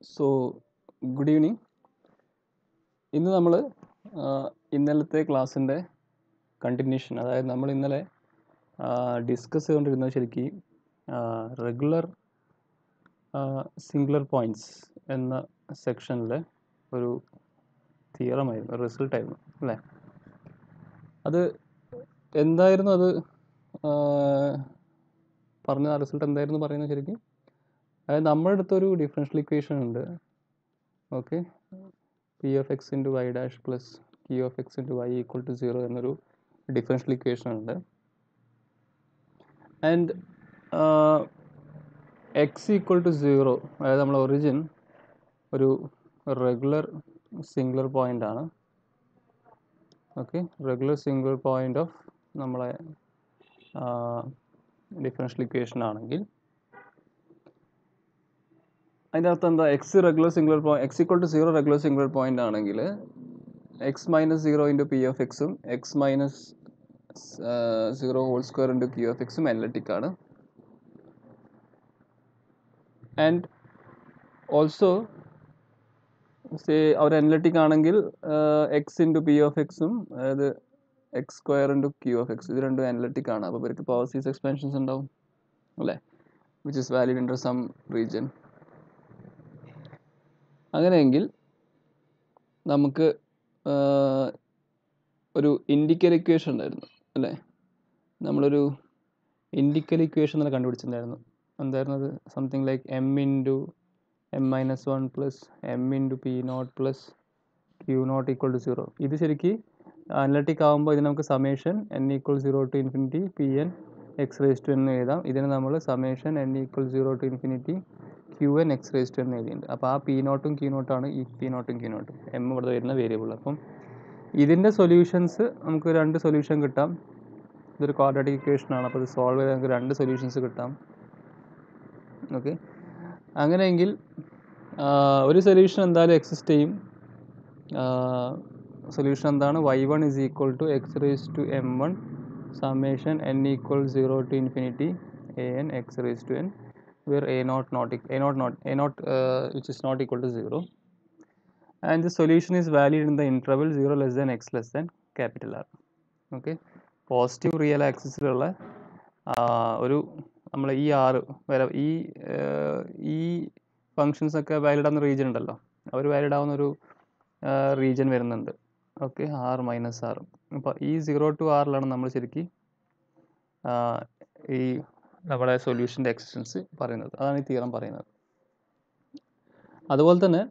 So good evening ഇന്ന് നമ്മൾ ഇന്നലത്തെ ക്ലാസ്സിൻ്റെ കണ്ടിന്യൂഷൻ അതായത് നമ്മൾ ഇന്നലെ ഡിസ്കസ് ചെയ്തുകൊണ്ടിരുന്നത് ശരിക്കും റെഗുലർ സിംഗുലർ പോയിൻറ്റ്സ് എന്ന സെക്ഷനിലെ ഒരു തിയറമായിരുന്നു റിസൾട്ടായിരുന്നു അല്ലേ അത് എന്തായിരുന്നു അത് പറഞ്ഞ ആ റിസൾട്ട് എന്തായിരുന്നു പറയുന്നത് ശരിക്കും അതായത് നമ്മുടെ അടുത്തൊരു ഡിഫറൻഷ്യൽ ഇക്വേഷൻ ഉണ്ട് okay P of X into Y dash plus P of X into Y equal to zero എന്നൊരു ഡിഫറൻഷ്യൽ ഇക്വേഷൻ ഉണ്ട് and X equal to zero അതായത് നമ്മൾ ഒറിജിൻ ഒരു റെഗുലർ സിംഗുലർ പോയിൻ്റ് ആണ് okay regular singular point of നമ്മളെ differential equation ആണെങ്കിൽ അതിൻ്റെ അർത്ഥം എന്താ X regular singular point X equal to zero regular singular point ആണെങ്കിൽ X minus zero into P of എക്സും X minus zero whole square into Q of എക്സും analytic ആണ് and also say അവർ analytic ആണെങ്കിൽ എക്സ് ഇൻറ്റു പി ഓഫ് എക്സും അതായത് X square into Q of X ഇത് രണ്ടും അനലറ്റിക് ആണ് അപ്പോൾ ഇവർക്ക് പവർ സീസ് എക്സ്പാൻഷൻസ് ഉണ്ടാവും അല്ലേ വിച്ച് ഇസ് വാലിഡ് ഇൻറ്റർ സം റീജിയൻ അങ്ങനെയെങ്കിൽ നമുക്ക് ഒരു ഇൻഡിക്കൽ ഇക്വേഷൻ ഉണ്ടായിരുന്നു അല്ലേ നമ്മളൊരു ഇൻഡിക്കൽ ഇക്വേഷൻ തന്നെ കണ്ടുപിടിച്ചിട്ടുണ്ടായിരുന്നു എന്തായിരുന്നു അത് something like M into M minus one plus M into P naught plus Q naught equal to zero ഇത് ശരിക്ക് അനലറ്റിക് ആകുമ്പോൾ ഇത് നമുക്ക് summation N equal zero to infinity P N X raise to എന്ന് എഴുതാം ഇതിന് നമ്മൾ summation N equal zero to infinity Q N X raise to എന്ന് എഴുതിയിട്ടുണ്ട് അപ്പോൾ ആ പി നോട്ടും ക്യൂ നോട്ടാണ് ഈ പി നോട്ടും ക്യൂ നോട്ടും എം ഇവിടെ വരുന്ന വേരിയബിൾ അപ്പം ഇതിൻ്റെ സൊല്യൂഷൻസ് നമുക്ക് രണ്ട് സൊല്യൂഷൻ കിട്ടാം ഇതൊരു ക്വാഡ്രാറ്റിക് ഇക്വേഷൻ ആണ് അപ്പോൾ ഇത് സോൾവ് ചെയ്താൽ നമുക്ക് രണ്ട് സൊല്യൂഷൻസ് കിട്ടാം ഓക്കെ അങ്ങനെയെങ്കിൽ ഒരു സൊല്യൂഷൻ എന്തായാലും എക്സിസ്റ്റ് ചെയ്യും സൊല്യൂഷൻ എന്താണ് Y one is equal to X raise to M one summation N equal zero to infinity A N X raise to N where a naught not a naught not a naught uh, which is not equal to 0 and the solution is valid in the interval 0 less than x less than capital R okay positive real ആക്സിസിലുള്ള ഒരു നമ്മൾ ഈ ആറ് വരെ ഈ ഈ functions ഒക്കെ valid ആവുന്ന റീജിയൻ ഉണ്ടല്ലോ അവർ വാലിഡ് ആവുന്ന ഒരു റീജിയൻ വരുന്നുണ്ട് ഓക്കെ ആർ മൈനസ് ആർ അപ്പോൾ ഈ സീറോ ടു ആറിലാണ് നമ്മൾ ശരിക്കും ഈ നമ്മുടെ സൊല്യൂഷൻ്റെ എക്സിസ്റ്റൻസ് പറയുന്നത് അതാണ് ഈ തീറം പറയുന്നത് അതുപോലെ തന്നെ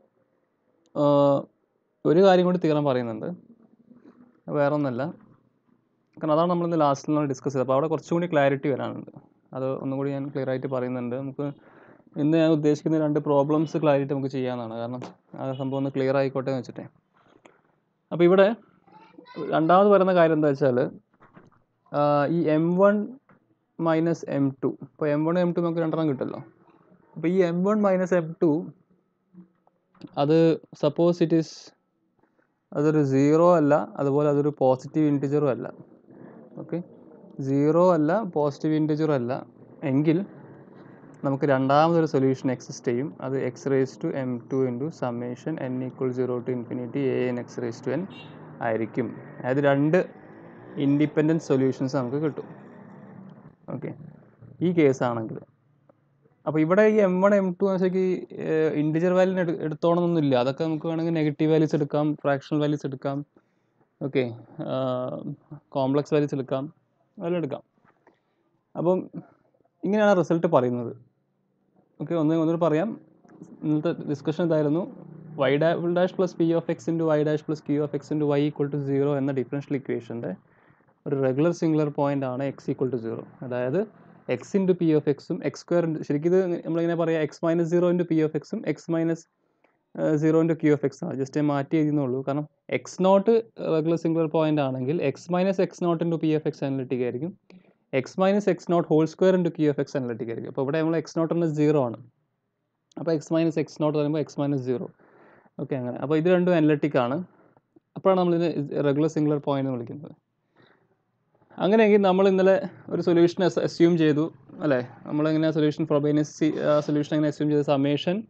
ഒരു കാര്യം കൂടി തീറം പറയുന്നുണ്ട് വേറെ ഒന്നല്ല കാരണം അതാണ് നമ്മളിന്ന് ലാസ്റ്റിൽ നമ്മൾ ഡിസ്കസ് ചെയ്തത് അപ്പോൾ അവിടെ കുറച്ചും കൂടി ക്ലാരിറ്റി വരാനുണ്ട് അത് ഒന്നും കൂടി ഞാൻ ക്ലിയർ ആയിട്ട് പറയുന്നുണ്ട് നമുക്ക് ഇന്ന് ഞാൻ ഉദ്ദേശിക്കുന്ന രണ്ട് പ്രോബ്ലംസ് ക്ലാരിറ്റി നമുക്ക് ചെയ്യാമെന്നാണ് കാരണം ആ സംഭവം ഒന്ന് ക്ലിയർ ആയിക്കോട്ടെ എന്ന് വെച്ചിട്ടേ അപ്പോൾ ഇവിടെ രണ്ടാമത് പറയുന്ന കാര്യം എന്താ വെച്ചാൽ ഈ M one minus M two ഇപ്പോൾ എം വൺ എം ടു നമുക്ക് രണ്ടെണ്ണം കിട്ടുമല്ലോ അപ്പോൾ ഈ M one minus M two അത് സപ്പോസ് ഇറ്റ് ഈസ് അതൊരു സീറോ അല്ല അതുപോലെ അതൊരു പോസിറ്റീവ് ഇൻറ്റിജറും അല്ല ഓക്കെ സീറോ അല്ല പോസിറ്റീവ് ഇൻറ്റിജറും അല്ല എങ്കിൽ നമുക്ക് രണ്ടാമതൊരു സൊല്യൂഷൻ എക്സിസ്റ്റ് ചെയ്യും അത് X raise to M two into summation N equal zero to infinity A N X raise to N ആയിരിക്കും അതായത് രണ്ട് ഇൻഡിപെൻഡൻറ്റ് സൊല്യൂഷൻസ് നമുക്ക് കിട്ടും ഓക്കെ ഈ കേസാണെങ്കിൽ അപ്പോൾ ഇവിടെ ഈ എം വൺ എം ടു ശരിക്ക് ഇൻഡിജർ വാല്യൂന് എടു എടുത്തോണമെന്നൊന്നുമില്ല അതൊക്കെ നമുക്ക് വേണമെങ്കിൽ നെഗറ്റീവ് വാല്യൂസ് എടുക്കാം ഫ്രാക്ഷണൽ വാല്യൂസ് എടുക്കാം ഓക്കെ കോംപ്ലക്സ് വാല്യൂസ് എടുക്കാം അതെല്ലാം എടുക്കാം അപ്പം ഇങ്ങനെയാണ് റിസൾട്ട് പറയുന്നത് ഓക്കെ ഒന്ന് ഒന്നുകൂടി പറയാം ഇന്നത്തെ ഡിസ്കഷൻ ഇതായിരുന്നു Y double dash plus P of X into Y dash plus Q of X into Y equal to zero എന്ന ഡിഫറൻഷ്യൽ ഇക്വേഷൻ്റെ ഒരു റെഗുലർ സിംഗുലർ പോയിന്റ് ആണ് എക്സ് ഈക്വൽ ടു സീറോ അതായത് എക്സ് ഇൻറ്റു പി ഓഫ് എക്സും X square ശരിക്കും ഇത് നമ്മളിങ്ങനെ പറയാം X minus zero into P of എക്സും X minus zero into Q of X ആണ് ജസ്റ്റ് മാറ്റി എഴുതുന്നുള്ളൂ കാരണം X naught regular singular point ആണെങ്കിൽ X minus X naught into P of X analytic ആയിരിക്കും X minus X naught whole square into Q of X analytic ആയിരിക്കും അപ്പോൾ ഇവിടെ നമ്മൾ എക്സ് നോട്ട് എന്ന സീറോ ആണ് അപ്പോൾ എക്സ് മൈനസ് എക്സ് നോട്ട് പറയുമ്പോൾ എക്സ് മൈനസ് സീറോ ഓക്കെ അങ്ങനെ അപ്പോൾ ഇത് രണ്ടും അനലിറ്റിക് ആണ് അപ്പോഴാണ് നമ്മളിത് റെഗുലർ സിംഗുലർ പോയിന്റ് എന്ന് വിളിക്കുന്നത് അങ്ങനെയെങ്കിൽ നമ്മൾ ഇന്നലെ ഒരു സൊല്യൂഷൻ അസ്യൂം ചെയ്തു അല്ലേ നമ്മളിങ്ങനെ സൊല്യൂഷൻ ഫ്രോബൈനസ് സൊല്യൂഷൻ എങ്ങനെ അസ്യൂം ചെയ്ത സമേഷൻ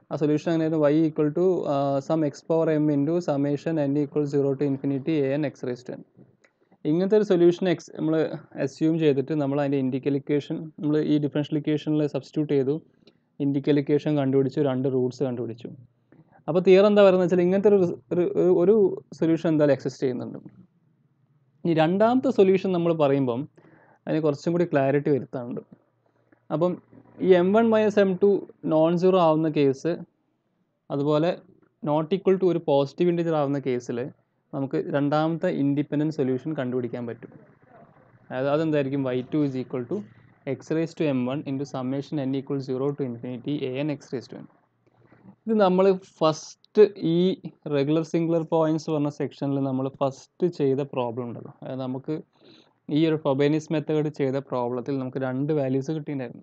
ആ സൊല്യൂഷൻ അങ്ങനെയായിരുന്നു Y equal to sum X power M into summation N equal zero to infinity A N X raised N ഇങ്ങനത്തെ ഒരു സൊല്യൂഷൻ എക്സ് നമ്മൾ അസ്യൂം ചെയ്തിട്ട് നമ്മൾ അതിൻ്റെ ഇൻഡിക്കൽ ഇക്വേഷൻ നമ്മൾ ഈ ഡിഫറൻഷ്യൽ ഇക്വേഷനിൽ സബ്സ്റ്റിറ്റ്യൂട്ട് ചെയ്തു ഇൻഡിക്കൽ ഇക്വേഷൻ കണ്ടുപിടിച്ചു രണ്ട് റൂട്ട്സ് കണ്ടുപിടിച്ചു അപ്പോൾ തിയർ എന്താ പറയുന്നത് വെച്ചാൽ ഇങ്ങനത്തെ ഒരു ഒരു- ഒരു സൊല്യൂഷൻ എന്തായാലും എക്സിസ്റ്റ് ചെയ്യുന്നുണ്ട് ഈ രണ്ടാമത്തെ സൊല്യൂഷൻ നമ്മൾ പറയുമ്പം അതിന് കുറച്ചും കൂടി ക്ലാരിറ്റി വരുത്താനുണ്ട് അപ്പം ഈ M one minus M two non zero ആവുന്ന കേസ് അതുപോലെ നോട്ട് ഈക്വൽ ടു ഒരു പോസിറ്റീവ് ഇൻറ്റിജർ ആവുന്ന കേസിൽ നമുക്ക് രണ്ടാമത്തെ ഇൻഡിപെൻഡൻറ്റ് സൊല്യൂഷൻ കണ്ടുപിടിക്കാൻ പറ്റും അതായത് അതെന്തായിരിക്കും Y two is equal to X raise to M one into summation N equal zero to infinity A N X raise to N ഇത് നമ്മൾ ഫസ്റ്റ് ഈ റെഗുലർ സിംഗുലർ പോയിന്റ്സ് പറഞ്ഞ സെക്ഷനിൽ നമ്മൾ ഫസ്റ്റ് ചെയ്ത പ്രോബ്ലം ഉണ്ടല്ലോ അതായത് നമുക്ക് ഈ ഒരു ഫൊബേനിസ് മെത്തേഡ് ചെയ്ത പ്രോബ്ലത്തിൽ നമുക്ക് രണ്ട് വാല്യൂസ് കിട്ടിയിട്ടുണ്ടായിരുന്നു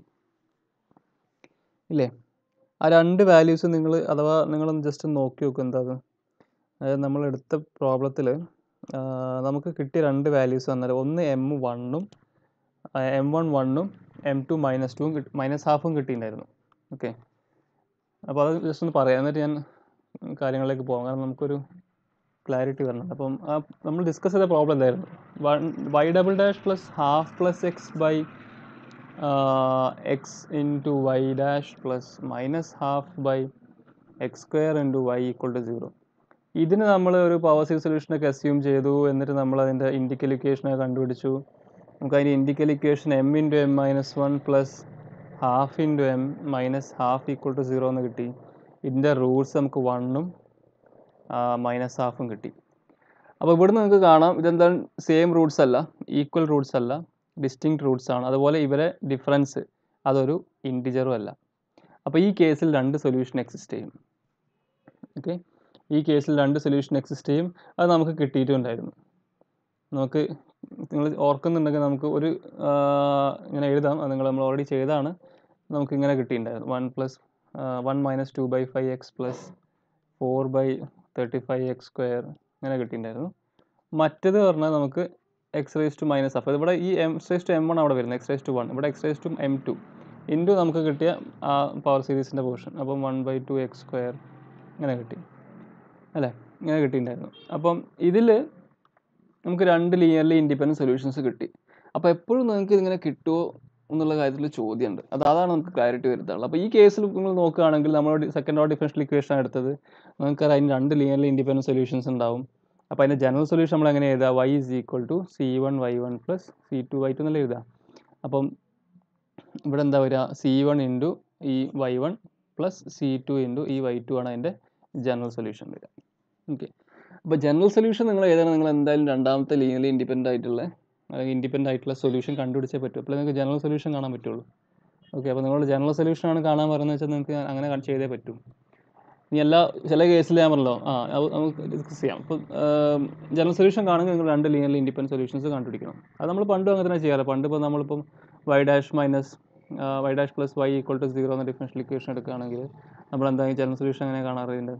ഇല്ലേ ആ രണ്ട് വാല്യൂസ് നിങ്ങൾ അഥവാ നിങ്ങളൊന്ന് ജസ്റ്റ് നോക്കി നോക്കുക എന്താ അത് അതായത് നമ്മൾ എടുത്ത പ്രോബ്ലത്തിൽ നമുക്ക് കിട്ടിയ രണ്ട് വാല്യൂസ് വന്നാൽ ഒന്ന് എം വണ്ണും എം വൺ വണ്ണും എം ടു മൈനസ് ടുവും മൈനസ് ഹാഫും കിട്ടിയിട്ടുണ്ടായിരുന്നു ഓക്കെ അപ്പോൾ അത് ജസ്റ്റ് ഒന്ന് പറയാം എന്നിട്ട് ഞാൻ കാര്യങ്ങളിലേക്ക് പോകാം കാരണം നമുക്കൊരു ക്ലാരിറ്റി വരണം അപ്പം ആ നമ്മൾ ഡിസ്കസ് ചെയ്ത പ്രോബ്ലം എന്തായിരുന്നു one Y double dash plus half plus X by X into Y dash plus minus half by X square into Y equal to zero ഇതിന് നമ്മൾ ഒരു പവർ സീരീസ് സൊല്യൂഷനൊക്കെ അസ്യൂം ചെയ്തു എന്നിട്ട് നമ്മൾ അതിൻ്റെ ഇൻഡിക്കൽ ഇക്വേഷനൊക്കെ കണ്ടുപിടിച്ചു നമുക്ക് അതിൻ്റെ indicial equation M into M minus one plus half into M minus half equal to zero എന്ന് കിട്ടി ഇതിൻ്റെ റൂട്ട്സ് നമുക്ക് വണ്ണും മൈനസ് ഹാഫും കിട്ടി അപ്പോൾ ഇവിടുന്ന് നിങ്ങൾക്ക് കാണാം ഇതെന്താണ് സെയിം റൂട്ട്സ് അല്ല ഈക്വൽ റൂട്ട്സ് അല്ല ഡിസ്റ്റിങ്ക്ട് റൂട്ട്സ് ആണ് അതുപോലെ ഇവരെ ഡിഫറൻസ് അതൊരു ഇൻറ്റിജറും അല്ല അപ്പോൾ ഈ കേസിൽ രണ്ട് സൊല്യൂഷൻ എക്സിസ്റ്റ് ചെയ്യും ഓക്കെ ഈ കേസിൽ രണ്ട് സൊല്യൂഷൻ എക്സിസ്റ്റ് ചെയ്യും അത് നമുക്ക് കിട്ടിയിട്ടുണ്ടായിരുന്നു നമുക്ക് നിങ്ങൾ ഓർക്കുന്നുണ്ടെങ്കിൽ നമുക്ക് ഒരു ആ, ഇങ്ങനെ എഴുതാം അത് നിങ്ങൾ നമ്മൾ ഓൾറെഡി ചെയ്താണ് നമുക്ക് ഇങ്ങനെ കിട്ടിയിട്ടുണ്ടായിരുന്നു one plus one minus two by five X plus four by thirty five X square ഇങ്ങനെ കിട്ടിയിട്ടുണ്ടായിരുന്നു മറ്റേത് പറഞ്ഞാൽ നമുക്ക് എക്സ് റേസ് ടു മൈനസ് അപ്പോൾ ഇവിടെ ഈ M raise to M one അവിടെ വരുന്നത് എക്സ് റേസ് ടു വൺ ഇവിടെ X raise to M two into നമുക്ക് കിട്ടിയ ആ പവർ സീരീസിൻ്റെ പോർഷൻ അപ്പം one by two X square ഇങ്ങനെ കിട്ടി അല്ലേ ഇങ്ങനെ കിട്ടിയിട്ടുണ്ടായിരുന്നു അപ്പം ഇതിൽ നമുക്ക് രണ്ട് ലീനിയർലി ഇൻഡിപെൻഡൻറ്റ് സൊല്യൂഷൻസ് കിട്ടി അപ്പോൾ എപ്പോഴും നിങ്ങൾക്ക് ഇതിങ്ങനെ കിട്ടുമോ എന്നുള്ള കാര്യത്തിൽ ചോദ്യമുണ്ട് അത് അതാണ് നമുക്ക് ക്ലാരിറ്റി വരുത്താനുള്ളത് അപ്പോൾ ഈ കേസിൽ നിങ്ങൾ നോക്കുകയാണെങ്കിൽ നമ്മൾ സെക്കൻഡ് ഓർഡർ ഡിഫറൻഷ്യൽ ഇക്വേഷൻ എടുത്തത് നിങ്ങൾക്ക് അതിന് രണ്ട് ലീനിയർലി ഇൻഡിപെൻഡൻറ്റ് സൊല്യൂഷൻസ് ഉണ്ടാവും അപ്പോൾ അതിൻ്റെ ജനറൽ സൊല്യൂഷൻ നമ്മൾ എങ്ങനെ എഴുതുക Y is equal to C one Y one plus C two Y two എന്നല്ല എഴുതുക അപ്പം ഇവിടെ എന്താ വരിക സി വൺ ഇൻറ്റു ഈ Y one plus C two into ഈ വൈ ടു ആണ് അതിൻ്റെ ജനറൽ സൊല്യൂഷൻ വരിക ഓക്കെ അപ്പോൾ ജനറൽ സൊല്യൂഷൻ നിങ്ങൾ ഏതാണ് നിങ്ങൾ എന്തായാലും രണ്ടാമത്തെ ലീനിയർലി ഇൻഡിപെൻഡൻ്റ് ആയിട്ടുള്ള അല്ലെങ്കിൽ ഇൻഡിപെൻഡൻ്റ് ആയിട്ടുള്ള സൊല്യൂഷൻ കണ്ടുപിടിച്ചേ പറ്റൂ അപ്പോൾ നിങ്ങൾക്ക് ജനറൽ സൊല്യൂഷൻ കാണാൻ പറ്റുള്ളൂ ഓക്കെ അപ്പോൾ നിങ്ങളുടെ ജനറൽ സൊല്യൂഷൻ ആണ് കാണാൻ പറയുന്നത് വെച്ചാൽ നിങ്ങൾക്ക് അങ്ങനെ കാ- ചെയ്തേ പറ്റൂ ഇനി എല്ലാ ചില കേസിൽ ഞാൻ പറഞ്ഞല്ലോ ആ അത് നമുക്ക് ഡിസ്കസ് ചെയ്യാം അപ്പോൾ ജനറൽ സൊല്യൂഷൻ കാണുമെങ്കിൽ നിങ്ങൾ രണ്ട് ലീനിയർലി ഇൻഡിപെൻഡൻറ്റ് സൊല്യൂഷൻസ് കണ്ടുപിടിക്കണം അത് നമ്മൾ പണ്ടും അങ്ങനെ തന്നെ ചെയ്യാറ് പണ്ട് ഇപ്പോൾ നമ്മളിപ്പം Y dash minus Y dash plus Y equal to zero എന്ന ഡിഫറൻഷ്യൽ ഇക്വേഷൻ എടുക്കുകയാണെങ്കിൽ നമ്മൾ എന്തായാലും ജനറൽ സൊല്യൂഷൻ എങ്ങനെ കാണാറ് ഇതിൻ്റെ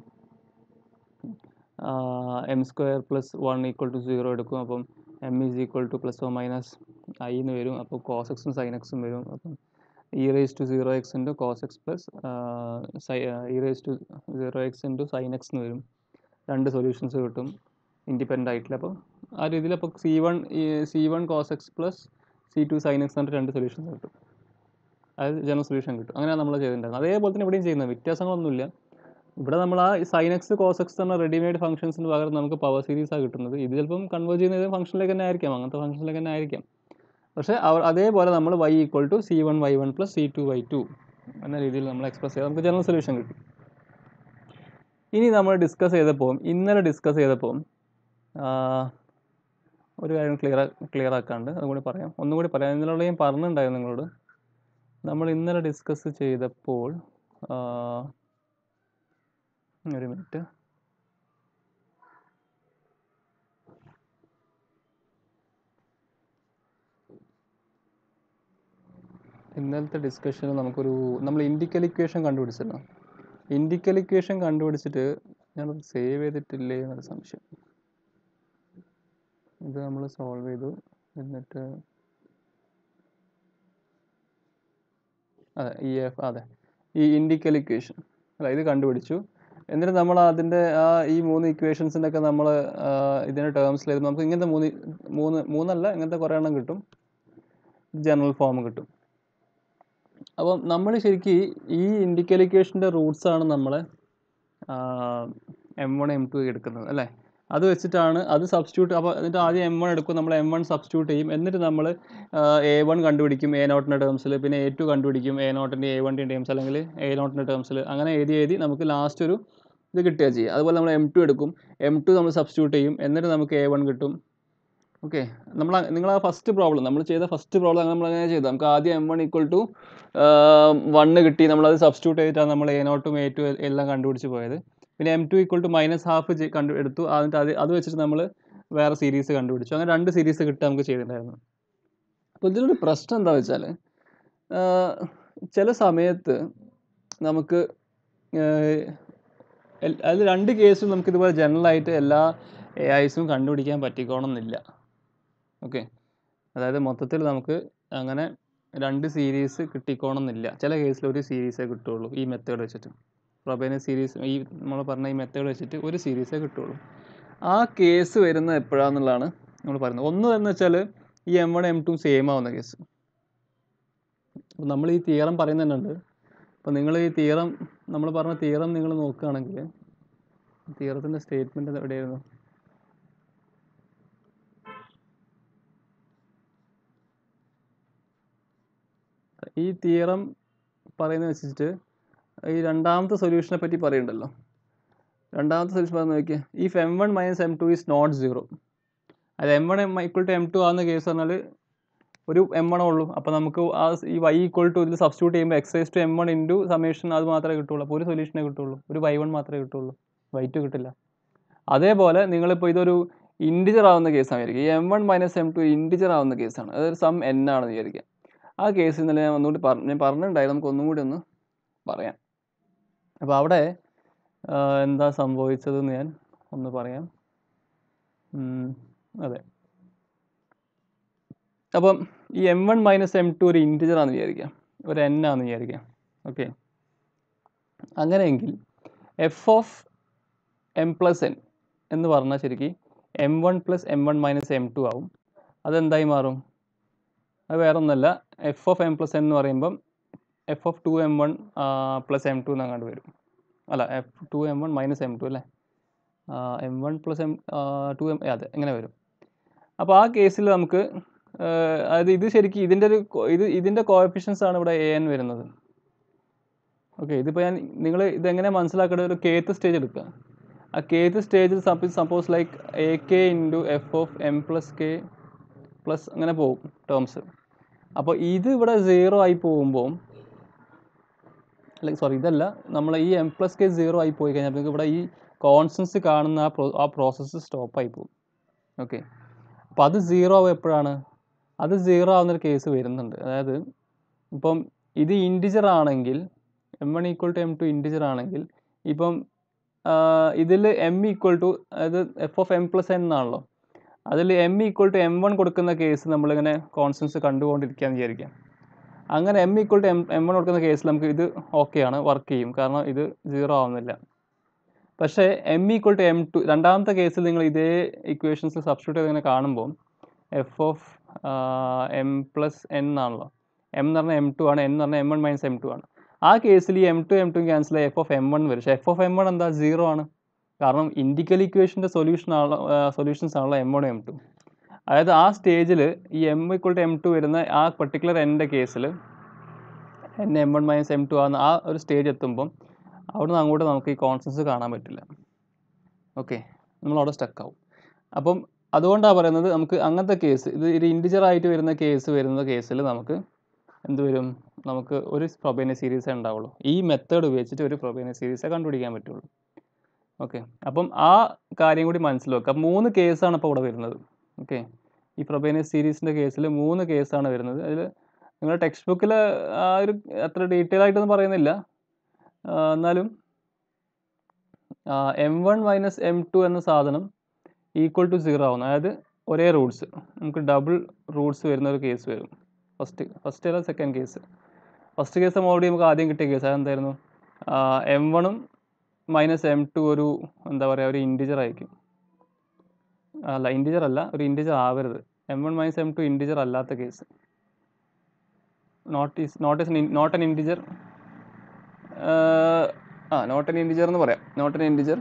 M square plus one equal to zero എടുക്കും അപ്പം M is equal to plus or minus I എന്ന് വരും അപ്പോൾ കോസ് എക്സും സൈൻ എക്സും വരും അപ്പം E raise to zero X into cos X plus sine E raise to zero X into sine X എന്ന് വരും രണ്ട് സൊല്യൂഷൻസ് കിട്ടും ഇൻഡിപെൻഡൻ്റ് ആയിട്ടില്ല അപ്പോൾ ആ രീതിയിൽ അപ്പോൾ C one C one cos X plus C two sine X എന്നിട്ട് രണ്ട് സൊല്യൂഷൻസ് കിട്ടും അതായത് ജനറൽ സൊല്യൂഷൻ കിട്ടും അങ്ങനെയാണ് നമ്മൾ ചെയ്തിട്ടുണ്ടായിരുന്നത് അതേപോലെ തന്നെ ഇവിടെയും ചെയ്യുന്നത് വ്യത്യാസങ്ങളൊന്നുമില്ല ഇവിടെ നമ്മൾ ആ സൈൻ എക്സ് കോസ് എക്സ് എന്ന റെഡിമെയ്ഡ് ഫംഗ്ഷൻസിന് പകരം നമുക്ക് പവർ സീരീസ് ആണ് കിട്ടുന്നത് ഇത് ചിലപ്പം കൺവേർട്ട് ചെയ്യുന്ന ഫംഗ്ഷനിലേക്ക് തന്നെ ആയിരിക്കാം അങ്ങനത്തെ ഫംഗ്ഷനിലേക്ക് തന്നെ ആയിരിക്കാം പക്ഷേ അവർ അതേപോലെ നമ്മൾ Y equal to C one Y one plus C two Y two എന്ന രീതിയിൽ നമ്മൾ എക്സ്പ്രസ് ചെയ്താൽ നമുക്ക് ജനറൽ സൊല്യൂഷൻ കിട്ടും ഇനി നമ്മൾ ഡിസ്കസ് ചെയ്തപ്പോൾ ഇന്നലെ ഡിസ്കസ് ചെയ്തപ്പോൾ ആ, ഒരു കാര്യം ക്ലിയർ ക്ലിയർ ആക്കാണ്ട് അതും കൂടി പറയാം ഒന്നും കൂടി പറയാം ഇന്നലെ ഞാൻ പറഞ്ഞിട്ടുണ്ടായിരുന്നു നിങ്ങളോട് നമ്മൾ ഇന്നലെ ഡിസ്കസ് ചെയ്തപ്പോൾ ആ, ഒരു മിനിറ്റ് ഇന്നലത്തെ ഡിസ്കഷനിൽ നമുക്കൊരു നമ്മൾ ഇൻഡിക്കൽ ഇക്വേഷൻ കണ്ടുപിടിച്ചല്ലോ ഇൻഡിക്കൽ ഇക്വേഷൻ കണ്ടുപിടിച്ചിട്ട് ഞാനത് സേവ് ചെയ്തിട്ടില്ലേ എന്നൊരു സംശയം ഇത് നമ്മൾ സോൾവ് ചെയ്തു എന്നിട്ട് അതെ ഇ എഫ് അതെ ഈ ഇൻഡിക്കൽ ഇക്വേഷൻ അല്ല ഇത് കണ്ടുപിടിച്ചു എന്നിട്ട് നമ്മൾ അതിൻ്റെ ആ ഈ മൂന്ന് ഇക്വേഷൻസിൻ്റെ ഒക്കെ നമ്മൾ ഇതിൻ്റെ ടേംസിൽ എഴുതുമ്പോൾ നമുക്ക് ഇങ്ങനത്തെ മൂന്ന് മൂന്ന് മൂന്നല്ല ഇങ്ങനത്തെ കുറേ എണ്ണം കിട്ടും ജനറൽ ഫോം കിട്ടും അപ്പം നമ്മൾ ശരിക്കും ഈ ഇൻഡിക്കലിക്കേഷൻ്റെ റൂട്ട്സ് ആണ് നമ്മളെ എം വൺ എം ടു എടുക്കുന്നത് അല്ലേ അത് വെച്ചിട്ടാണ് അത് സബ്സ്റ്റിറ്റ്യൂട്ട് അപ്പോൾ എന്നിട്ട് ആദ്യം എം വൺ എടുക്കും നമ്മൾ എം വൺ സബ്സ്റ്റിറ്റ്യൂട്ട് ചെയ്യും എന്നിട്ട് നമ്മൾ എ വൺ കണ്ടുപിടിക്കും എ നോട്ടിൻ്റെ ടേംസിൽ പിന്നെ എ ടു കണ്ടുപിടിക്കും എ നോട്ടിൻ്റെ എ വണ്ണിൻ്റെ ടേംസ് അല്ലെങ്കിൽ എ നോട്ടിൻ്റെ ടേംസിൽ അങ്ങനെ എഴുതി എഴുതി നമുക്ക് ലാസ്റ്റ് ഒരു ഇത് കിട്ടുക ചെയ്യുക അതുപോലെ നമ്മൾ എം ടു എടുക്കും എം ടു നമ്മൾ സബ്സ്റ്റിറ്റ്യൂട്ട് ചെയ്യും എന്നിട്ട് നമുക്ക് എ വൺ കിട്ടും ഓക്കെ നമ്മൾ നിങ്ങൾ ആ ഫസ്റ്റ് പ്രോബ്ലം നമ്മൾ ചെയ്ത ഫസ്റ്റ് പ്രോബ്ലം നമ്മൾ അങ്ങനെ ചെയ്തത് നമുക്ക് ആദ്യം M one equal to one കിട്ടി നമ്മളത് സബ്സ്റ്റിറ്റ്യൂട്ട് ചെയ്തിട്ടാണ് നമ്മൾ എ നോട്ടും എ ടു എല്ലാം കണ്ടുപിടിച്ച് പോയത് പിന്നെ M two equal to minus half കണ്ടു എടുത്തു എന്നിട്ട് അത് അത് വെച്ചിട്ട് നമ്മൾ വേറെ സീരീസ് കണ്ടുപിടിച്ചു അങ്ങനെ രണ്ട് സീരീസ് കിട്ടുക നമുക്ക് ചെയ്തിട്ടുണ്ടായിരുന്നു അപ്പോൾ ഇതിലൊരു പ്രശ്നം എന്താ വെച്ചാൽ ചില സമയത്ത് നമുക്ക് അതിൽ രണ്ട് കേസും നമുക്ക് ഇതുപോലെ ജനറലായിട്ട് എല്ലാ എ ഐസും കണ്ടുപിടിക്കാൻ പറ്റിക്കോണമെന്നില്ല ഓക്കെ അതായത് മൊത്തത്തിൽ നമുക്ക് അങ്ങനെ രണ്ട് സീരീസ് കിട്ടിക്കോണമെന്നില്ല ചില കേസിൽ ഒരു സീരീസേ കിട്ടുള്ളൂ ഈ മെത്തേഡ് വെച്ചിട്ട് പ്രൊബേന സീരീസ് ഈ നമ്മൾ പറഞ്ഞ ഈ മെത്തേഡ് വെച്ചിട്ട് ഒരു സീരീസേ കിട്ടുള്ളൂ ആ കേസ് വരുന്നത് എപ്പോഴാണെന്നുള്ളതാണ് നമ്മൾ പറയുന്നത് ഒന്ന് എന്ന് വെച്ചാൽ ഈ M one M two same ആവുന്ന കേസ് അപ്പോൾ നമ്മൾ ഈ തിയറം പറയുന്നുണ്ട് അപ്പോൾ നിങ്ങൾ ഈ തിയറം നമ്മൾ പറഞ്ഞ തിയറം നിങ്ങൾ നോക്കുകയാണെങ്കിൽ തിയറത്തിൻ്റെ സ്റ്റേറ്റ്മെൻറ്റ് എവിടെയായിരുന്നു ഈ തിയറം പറയുന്നത് വെച്ചിട്ട് ഈ രണ്ടാമത്തെ സൊല്യൂഷനെ പറ്റി പറയുന്നുണ്ടല്ലോ രണ്ടാമത്തെ സൊല്യൂഷൻ പറഞ്ഞു നോക്കിയാൽ if M one minus M two is not zero അത് M one M equal to M two ആകുന്ന കേസ് പറഞ്ഞാൽ ഒരു എം വൺ ഉള്ളൂ അപ്പോൾ നമുക്ക് ആ ഈ വൈ ഈക്വൽ ടു ഇതിൽ സബ്സ്റ്റിറ്റ്യൂട്ട് ചെയ്യുമ്പോൾ X raise to M one into summation അത് മാത്രമേ കിട്ടുള്ളൂ അപ്പോൾ ഒരു സൊല്യൂഷനേ കിട്ടുള്ളൂ ഒരു വൈ വൺ മാത്രമേ കിട്ടുള്ളൂ വൈ ടു കിട്ടില്ല അതേപോലെ നിങ്ങളിപ്പോൾ ഇതൊരു ഇൻഡിജർ ആവുന്ന കേസായിരിക്കും ഈ M one minus M two integer ആവുന്ന കേസാണ് അതൊരു സം എൻ ആണെന്ന് വിചാരിക്കാം ആ കേസ് ഇന്നലെ ഞാൻ ഒന്നുകൂടി പറഞ്ഞു ഞാൻ പറഞ്ഞിട്ടുണ്ടായിരുന്നു നമുക്ക് ഒന്നും കൂടി ഒന്ന് പറയാം അപ്പോൾ അവിടെ എന്താ സംഭവിച്ചതെന്ന് ഞാൻ ഒന്ന് പറയാം അതെ അപ്പം ഈ M one minus M two ഒരു ഇൻറ്റിജർ ആണെന്ന് വിചാരിക്കാം ഒരു എൻ ആണെന്ന് വിചാരിക്കാം ഓക്കെ അങ്ങനെയെങ്കിൽ F of M plus N എന്ന് പറഞ്ഞാൽ ശരിക്കും M one plus M one minus M two ആവും അതെന്തായി മാറും അത് വേറെ ഒന്നല്ല F of M plus N എന്ന് പറയുമ്പം F of two M one plus M two എന്നങ്ങാണ്ട് വരും അല്ല F two M one minus M two അല്ലേ M one plus M two M അതെ എങ്ങനെ വരും അപ്പോൾ ആ കേസിൽ നമുക്ക് അതായത് ഇത് ശരിക്കും ഇതിൻ്റെ ഒരു ഇത് ഇതിൻ്റെ കോയഫിഷ്യൻസ് ആണ് ഇവിടെ എ എൻ വരുന്നത് ഓക്കെ ഇതിപ്പോൾ ഞാൻ നിങ്ങൾ ഇതെങ്ങനെ മനസ്സിലാക്കേണ്ടത് ഒരു കേത്ത് സ്റ്റേജ് എടുക്കുക ആ കേത്ത് സ്റ്റേജിൽ suppose like A K into F of M plus K plus അങ്ങനെ പോകും ടേംസ് അപ്പോൾ ഇത് ഇവിടെ സീറോ ആയി പോകുമ്പോൾ അല്ലെങ്കിൽ സോറി ഇതല്ല നമ്മൾ ഈ എം പ്ലസ് കെ സീറോ ആയി പോയി കഴിഞ്ഞാൽ നിങ്ങൾക്ക് ഇവിടെ ഈ കോൺസ്റ്റൻസ് കാണുന്ന ആ പ്രോ ആ പ്രോസസ്സ് സ്റ്റോപ്പ് ആയി പോകും ഓക്കെ അപ്പോൾ അത് സീറോ ആവുക എപ്പോഴാണ് അത് സീറോ ആവുന്നൊരു കേസ് വരുന്നുണ്ട് അതായത് ഇപ്പം ഇത് ഇൻറ്റിജർ ആണെങ്കിൽ M one equal to M two integer ആണെങ്കിൽ ഇപ്പം ഇതിൽ എം ഈക്വൽ ടു അതായത് F of M plus N എന്നാണല്ലോ അതിൽ M equal to M one കൊടുക്കുന്ന കേസ് നമ്മളിങ്ങനെ കോൺസ്റ്റൻസ് കണ്ടുകൊണ്ടിരിക്കുകയെന്ന് വിചാരിക്കാം അങ്ങനെ M equal to M M one കൊടുക്കുന്ന കേസിൽ നമുക്ക് ഇത് ഓക്കെയാണ് വർക്ക് ചെയ്യും കാരണം ഇത് സീറോ ആവുന്നില്ല പക്ഷേ m equal to M two രണ്ടാമത്തെ കേസിൽ നിങ്ങൾ ഇതേ ഇക്വേഷൻസ് സബ്സ്റ്റിറ്റ്യൂട്ട് ചെയ്ത് ഇങ്ങനെ കാണുമ്പോൾ f of M plus n ആണല്ലോ എം എന്ന് പറഞ്ഞാൽ എം ടു ആണ് എൻ എന്ന് പറഞ്ഞാൽ m one minus M two ആണ് ആ കേസിൽ ഈ m two M two cancel f of m one വരും പക്ഷേ എഫ് ഓഫ് എം വൺ എന്താ സീറോ ആണ് കാരണം ഇൻഡിക്കൽ ഇക്വേഷൻ്റെ സൊല്യൂഷൻ ആണല്ലോ സൊല്യൂഷൻസ് ആണല്ലോ എം വൺ എം ടു അതായത് ആ സ്റ്റേജിൽ ഈ m equal to M two വരുന്ന ആ പെർട്ടിക്കുലർ എൻ്റെ കേസിൽ n m one minus M two ആകുന്ന ആ ഒരു സ്റ്റേജ് എത്തുമ്പം അവിടുന്ന് അങ്ങോട്ട് നമുക്ക് ഈ കോൺസ്റ്റൻസ് കാണാൻ പറ്റില്ല ഓക്കെ നമ്മൾ അവിടെ സ്റ്റക്ക് ആവും അപ്പം അതുകൊണ്ടാണ് പറയുന്നത് നമുക്ക് അങ്ങനത്തെ കേസ് ഇത് ഒരു ഇൻഡിജർ ആയിട്ട് വരുന്ന കേസ് വരുന്ന കേസിൽ നമുക്ക് എന്ത് വരും നമുക്ക് ഒരു പ്രൊബേന സീരീസേ ഉണ്ടാവുള്ളൂ ഈ മെത്തേഡ് ഉപയോഗിച്ചിട്ട് ഒരു പ്രൊബേന സീരീസേ കണ്ടുപിടിക്കാൻ പറ്റുള്ളൂ ഓക്കെ അപ്പം ആ കാര്യം കൂടി മനസ്സിലാക്കുക അപ്പം മൂന്ന് കേസാണ് ഇപ്പോൾ ഇവിടെ വരുന്നത് ഓക്കെ ഈ പ്രൊബേനിയസ് സീരീസിൻ്റെ കേസിൽ മൂന്ന് കേസാണ് വരുന്നത് അതിൽ നിങ്ങളുടെ ടെക്സ്റ്റ് ബുക്കിൽ ആ ഒരു അത്ര ഡീറ്റെയിൽ ആയിട്ടൊന്നും പറയുന്നില്ല എന്നാലും m one minus M two എന്ന സാധനം ഈക്വൽ ടു സീറോ ആവുന്നു അതായത് ഒരേ റൂട്ട്സ് നമുക്ക് ഡബിൾ റൂട്ട്സ് വരുന്ന ഒരു കേസ് വരും ഫസ്റ്റ് ഫസ്റ്റ് അല്ല second case first case already നമുക്ക് ആദ്യം കിട്ടിയ കേസ് അതെന്തായിരുന്നു എം വണ്ണും മൈനസ് എം ടു ഒരു എന്താ പറയുക ഒരു ഇൻറ്റിജർ ആയിരിക്കും അല്ല ഇൻറ്റിജർ അല്ല ഒരു ഇൻറ്റിജർ ആവരുത് m one minus M two integer അല്ലാത്ത case not is not is not n integer ആ നോട്ട് എൻ ഇൻറ്റിജർ എന്ന് പറയാം നോട്ട് എൻ ഇൻറ്റിജർ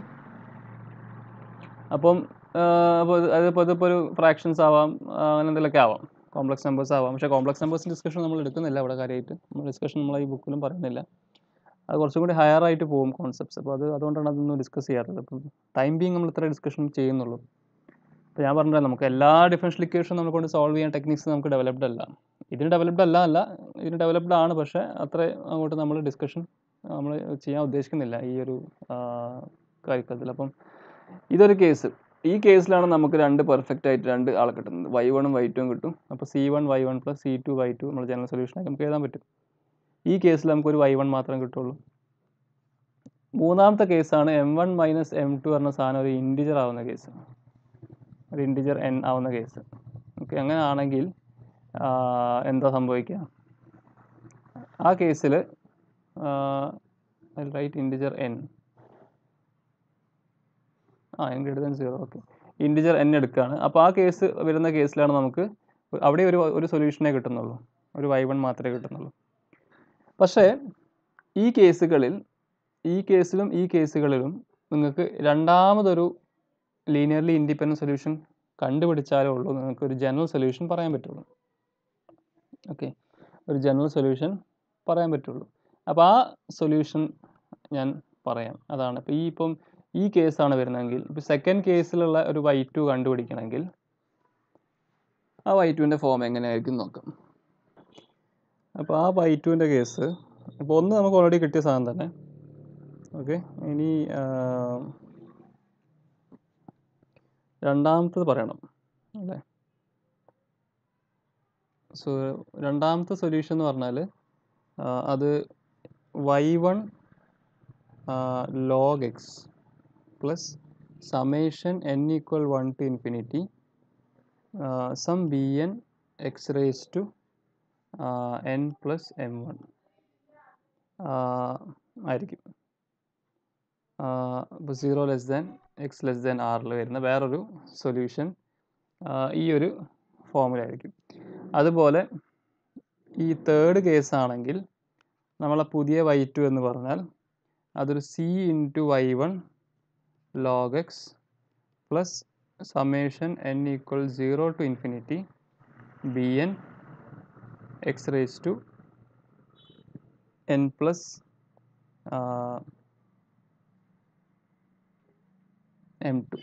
അപ്പം അപ്പോൾ അതിപ്പോൾ ഇതിപ്പോൾ ഒരു ഫ്രാക്ഷൻസ് ആവാം ആ, അങ്ങനെ എന്തെങ്കിലുമൊക്കെ ആവാം കോംപ്ലക്സ് നമ്പേഴ്സ് ആവാം പക്ഷേ കോംപ്ലക്സ് നമ്പേഴ്സിൻ്റെ ഡിസ്കഷൻ നമ്മൾ എടുക്കുന്നില്ല അവിടെ കാര്യമായിട്ട് നമ്മൾ ഡിസ്കഷൻ നമ്മൾ ഈ ബുക്കിലും പറയുന്നില്ല അത് കുറച്ചും കൂടി ഹയർ ആയിട്ട് പോകും കോൺസെപ്റ്റ്സ് അപ്പോൾ അത് അതുകൊണ്ടാണ് അതൊന്നും ഡിസ്കസ് ചെയ്യാത്തത് അപ്പം ടൈം ബീങ് നമ്മൾ ഇത്ര ഡിസ്കഷൻ ചെയ്യുന്നുള്ളൂ അപ്പോൾ ഞാൻ പറഞ്ഞല്ലോ നമുക്ക് എല്ലാ ഡിഫറൻഷ്യൽ ഇക്വേഷൻ നമ്മളെ കൊണ്ട് സോൾവ് ചെയ്യാൻ ടെക്നിക്സ് നമുക്ക് ഡെവലപ്ഡ് അല്ല ഇതിന് ഡെവലപ്ഡ് അല്ല അല്ല ഇതിന് ഡെവലപ്ഡ് ആണ് പക്ഷേ അത്ര അങ്ങോട്ട് നമ്മൾ ഡിസ്കഷൻ നമ്മൾ ചെയ്യാൻ ഉദ്ദേശിക്കുന്നില്ല ഈ ഒരു കാര്യത്തിൽ അപ്പം ഇതൊരു കേസ് ഈ കേസിലാണ് നമുക്ക് രണ്ട് പെർഫെക്റ്റ് ആയിട്ട് രണ്ട് ആളെ കിട്ടുന്നത് വൈ വണ്ണും വൈ ടുവും കിട്ടും അപ്പോൾ C one Y one plus C two Y two നമ്മൾ ജനറൽ സൊല്യൂഷനായി നമുക്ക് എഴുതാൻ പറ്റും ഈ കേസിൽ നമുക്കൊരു വൈ വൺ മാത്രം കിട്ടുള്ളൂ മൂന്നാമത്തെ കേസാണ് m one minus M two പറഞ്ഞ സാധനം ഒരു ഇൻറ്റിജർ ആവുന്ന കേസ് ഒരു ഇൻറ്റിജർ എൻ ആവുന്ന കേസ് ഓക്കെ അങ്ങനെ ആണെങ്കിൽ ആ, എന്താ സംഭവിക്കുക ആ കേസിൽ റൈറ്റ് ഇൻറ്റിജർ എൻ ആ n greater than zero okay integer n എടുക്കുകയാണ് അപ്പോൾ ആ കേസ് വരുന്ന കേസിലാണ് നമുക്ക് അവിടെ ഒരു ഒരു സൊല്യൂഷനേ കിട്ടുന്നുള്ളൂ ഒരു വൈ വൺ മാത്രമേ കിട്ടുന്നുള്ളൂ പക്ഷേ ഈ കേസുകളിൽ ഈ കേസിലും ഈ കേസുകളിലും നിങ്ങൾക്ക് രണ്ടാമതൊരു ലീനിയർലി ഇൻഡിപെൻഡൻറ്റ് സൊല്യൂഷൻ കണ്ടുപിടിച്ചാലേ ഉള്ളൂ നിങ്ങൾക്ക് ഒരു ജനറൽ സൊല്യൂഷൻ പറയാൻ പറ്റുള്ളൂ ഓക്കെ ഒരു ജനറൽ സൊല്യൂഷൻ പറയാൻ പറ്റുള്ളൂ അപ്പോൾ ആ സൊല്യൂഷൻ ഞാൻ പറയാം അതാണ് ഇപ്പോൾ ഈ ഇപ്പം ഈ കേസാണ് വരുന്നതെങ്കിൽ ഇപ്പോൾ സെക്കൻഡ് കേസിലുള്ള ഒരു വൈ ടു കണ്ടുപിടിക്കണമെങ്കിൽ ആ വൈ ടുവിൻ്റെ ഫോം എങ്ങനെയായിരിക്കും നോക്കാം അപ്പോൾ ആ വൈ ടുവിൻ്റെ കേസ് ഇപ്പോൾ ഒന്ന് നമുക്ക് ഓൾറെഡി കിട്ടിയ സാധനം തന്നെ ഓക്കെ ഇനി ആ, രണ്ടാമത്തത് പറയണം അല്ലേ സോ രണ്ടാമത്തെ സൊല്യൂഷൻ എന്ന് പറഞ്ഞാൽ അത് y one log x plus summation N equal one to infinity sum b n X raise to n plus M one ആയിരിക്കും ഇപ്പോൾ zero less than x less than ആറിൽ വരുന്ന വേറൊരു സൊല്യൂഷൻ ഈ ഒരു ഫോമിലായിരിക്കും അതുപോലെ ഈ തേർഡ് കേസ് ആണെങ്കിൽ നമ്മളെ പുതിയ വൈ ടു എന്ന് പറഞ്ഞാൽ അതൊരു c into y one log x plus summation N equal zero to infinity b n X raise to n plus M two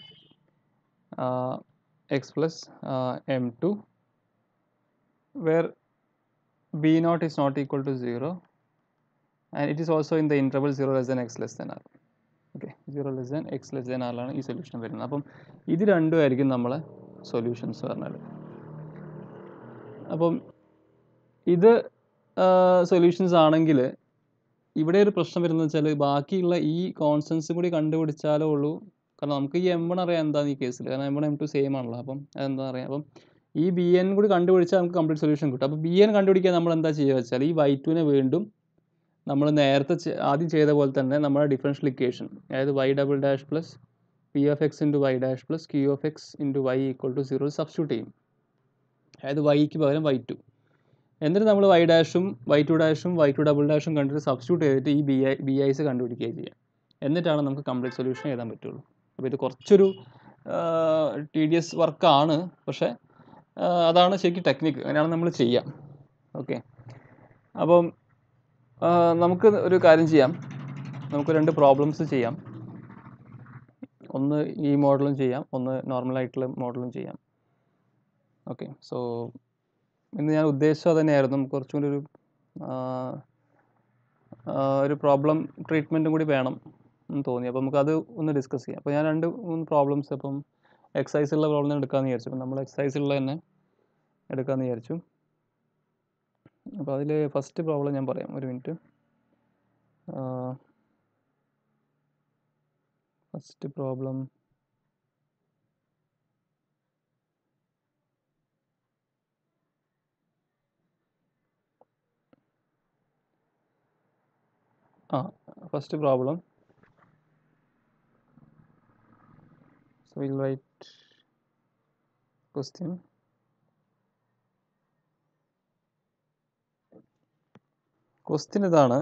x plus M two where b naught is not equal to 0 and it is also in the interval 0 less than x less than r okay zero less than x less than ആറിലാണ് ഈ solution വരുന്നത് അപ്പം ഇത് രണ്ടും ആയിരിക്കും നമ്മളെ solutions പറഞ്ഞാൽ അപ്പം ഇത് സൊല്യൂഷൻസ് ആണെങ്കിൽ ഇവിടെ ഒരു പ്രശ്നം വരുന്നത് വെച്ചാൽ ബാക്കിയുള്ള ഈ കോൺസ്റ്റൻസും കൂടി കണ്ടുപിടിച്ചാലേ ഉള്ളൂ കാരണം നമുക്ക് ഈ എം വൺ അറിയാം എന്താന്ന് ഈ കേസിൽ കാരണം m one M two same ആണല്ലോ അപ്പം അതെന്താ അറിയാം അപ്പം ഈ ബി എൻ കൂടി കണ്ടുപിടിച്ചാൽ നമുക്ക് കംപ്ലീറ്റ് സൊല്യൂഷൻ കിട്ടും അപ്പോൾ ബി എൻ കണ്ടുപിടിക്കാൻ നമ്മൾ എന്താ ചെയ്യുക വെച്ചാൽ ഈ വൈ ടുവിനെ വീണ്ടും നമ്മൾ നേരത്തെ ചെ- ആദ്യം ചെയ്ത പോലെ തന്നെ നമ്മുടെ ഡിഫറൻഷ്യൽ ഇക്വേഷൻ അതായത് y double dash plus P of X into Y dash plus Q of X into Y equal to zero substitute ചെയ്യും അതായത് വൈക്ക് പകരം വൈ ടു എന്നിട്ട് നമ്മൾ വൈ ഡാഷും വൈ ടു ഡാഷും വൈ ടു ഡബിൾ ഡാഷും കണ്ടിട്ട് സബ്സ്റ്റിറ്റ്യൂട്ട് ചെയ്തിട്ട് ഈ ബി ഐ ബി ഐസ് കണ്ടുപിടിക്കുകയും ചെയ്യാം എന്നിട്ടാണ് നമുക്ക് കംപ്ലീറ്റ് സൊല്യൂഷൻ എഴുതാൻ പറ്റുള്ളൂ അപ്പോൾ ഇത് കുറച്ചൊരു ടി ഡി എസ് വർക്കാണ് പക്ഷേ ആ, അതാണ് ശരിക്കും ടെക്നിക്ക് അങ്ങനെയാണ് നമ്മൾ ചെയ്യാം ഓക്കെ അപ്പം ആ, നമുക്ക് ഒരു കാര്യം ചെയ്യാം നമുക്ക് രണ്ട് പ്രോബ്ലംസ് ചെയ്യാം ഒന്ന് ഈ മോഡലും ചെയ്യാം ഒന്ന് നോർമൽ ആയിട്ടുള്ള മോഡലും ചെയ്യാം ഓക്കെ സോ ഇന്ന് ഞാൻ ഉദ്ദേശിച്ചത് തന്നെയായിരുന്നു നമുക്ക് കുറച്ചും കൂടി ഒരു ആ, ആ, ഒരു പ്രോബ്ലം ട്രീറ്റ്മെൻറ്റും കൂടി വേണം എന്ന് തോന്നി അപ്പോൾ നമുക്കത് ഒന്ന് ഡിസ്കസ് ചെയ്യാം അപ്പോൾ ഞാൻ രണ്ട് മൂന്ന് പ്രോബ്ലംസ് ഇപ്പം എക്സസൈസുള്ള പ്രോബ്ലം എടുക്കാമെന്ന് വിചാരിച്ചു അപ്പം നമ്മൾ എക്സസൈസുള്ള തന്നെ എടുക്കാമെന്ന് വിചാരിച്ചു അപ്പോൾ അതിൽ ഫസ്റ്റ് പ്രോബ്ലം ഞാൻ പറയാം ഒരു മിനിറ്റ് ഫസ്റ്റ് പ്രോബ്ലം ആ first problem so we'll write question question ഇതാണ്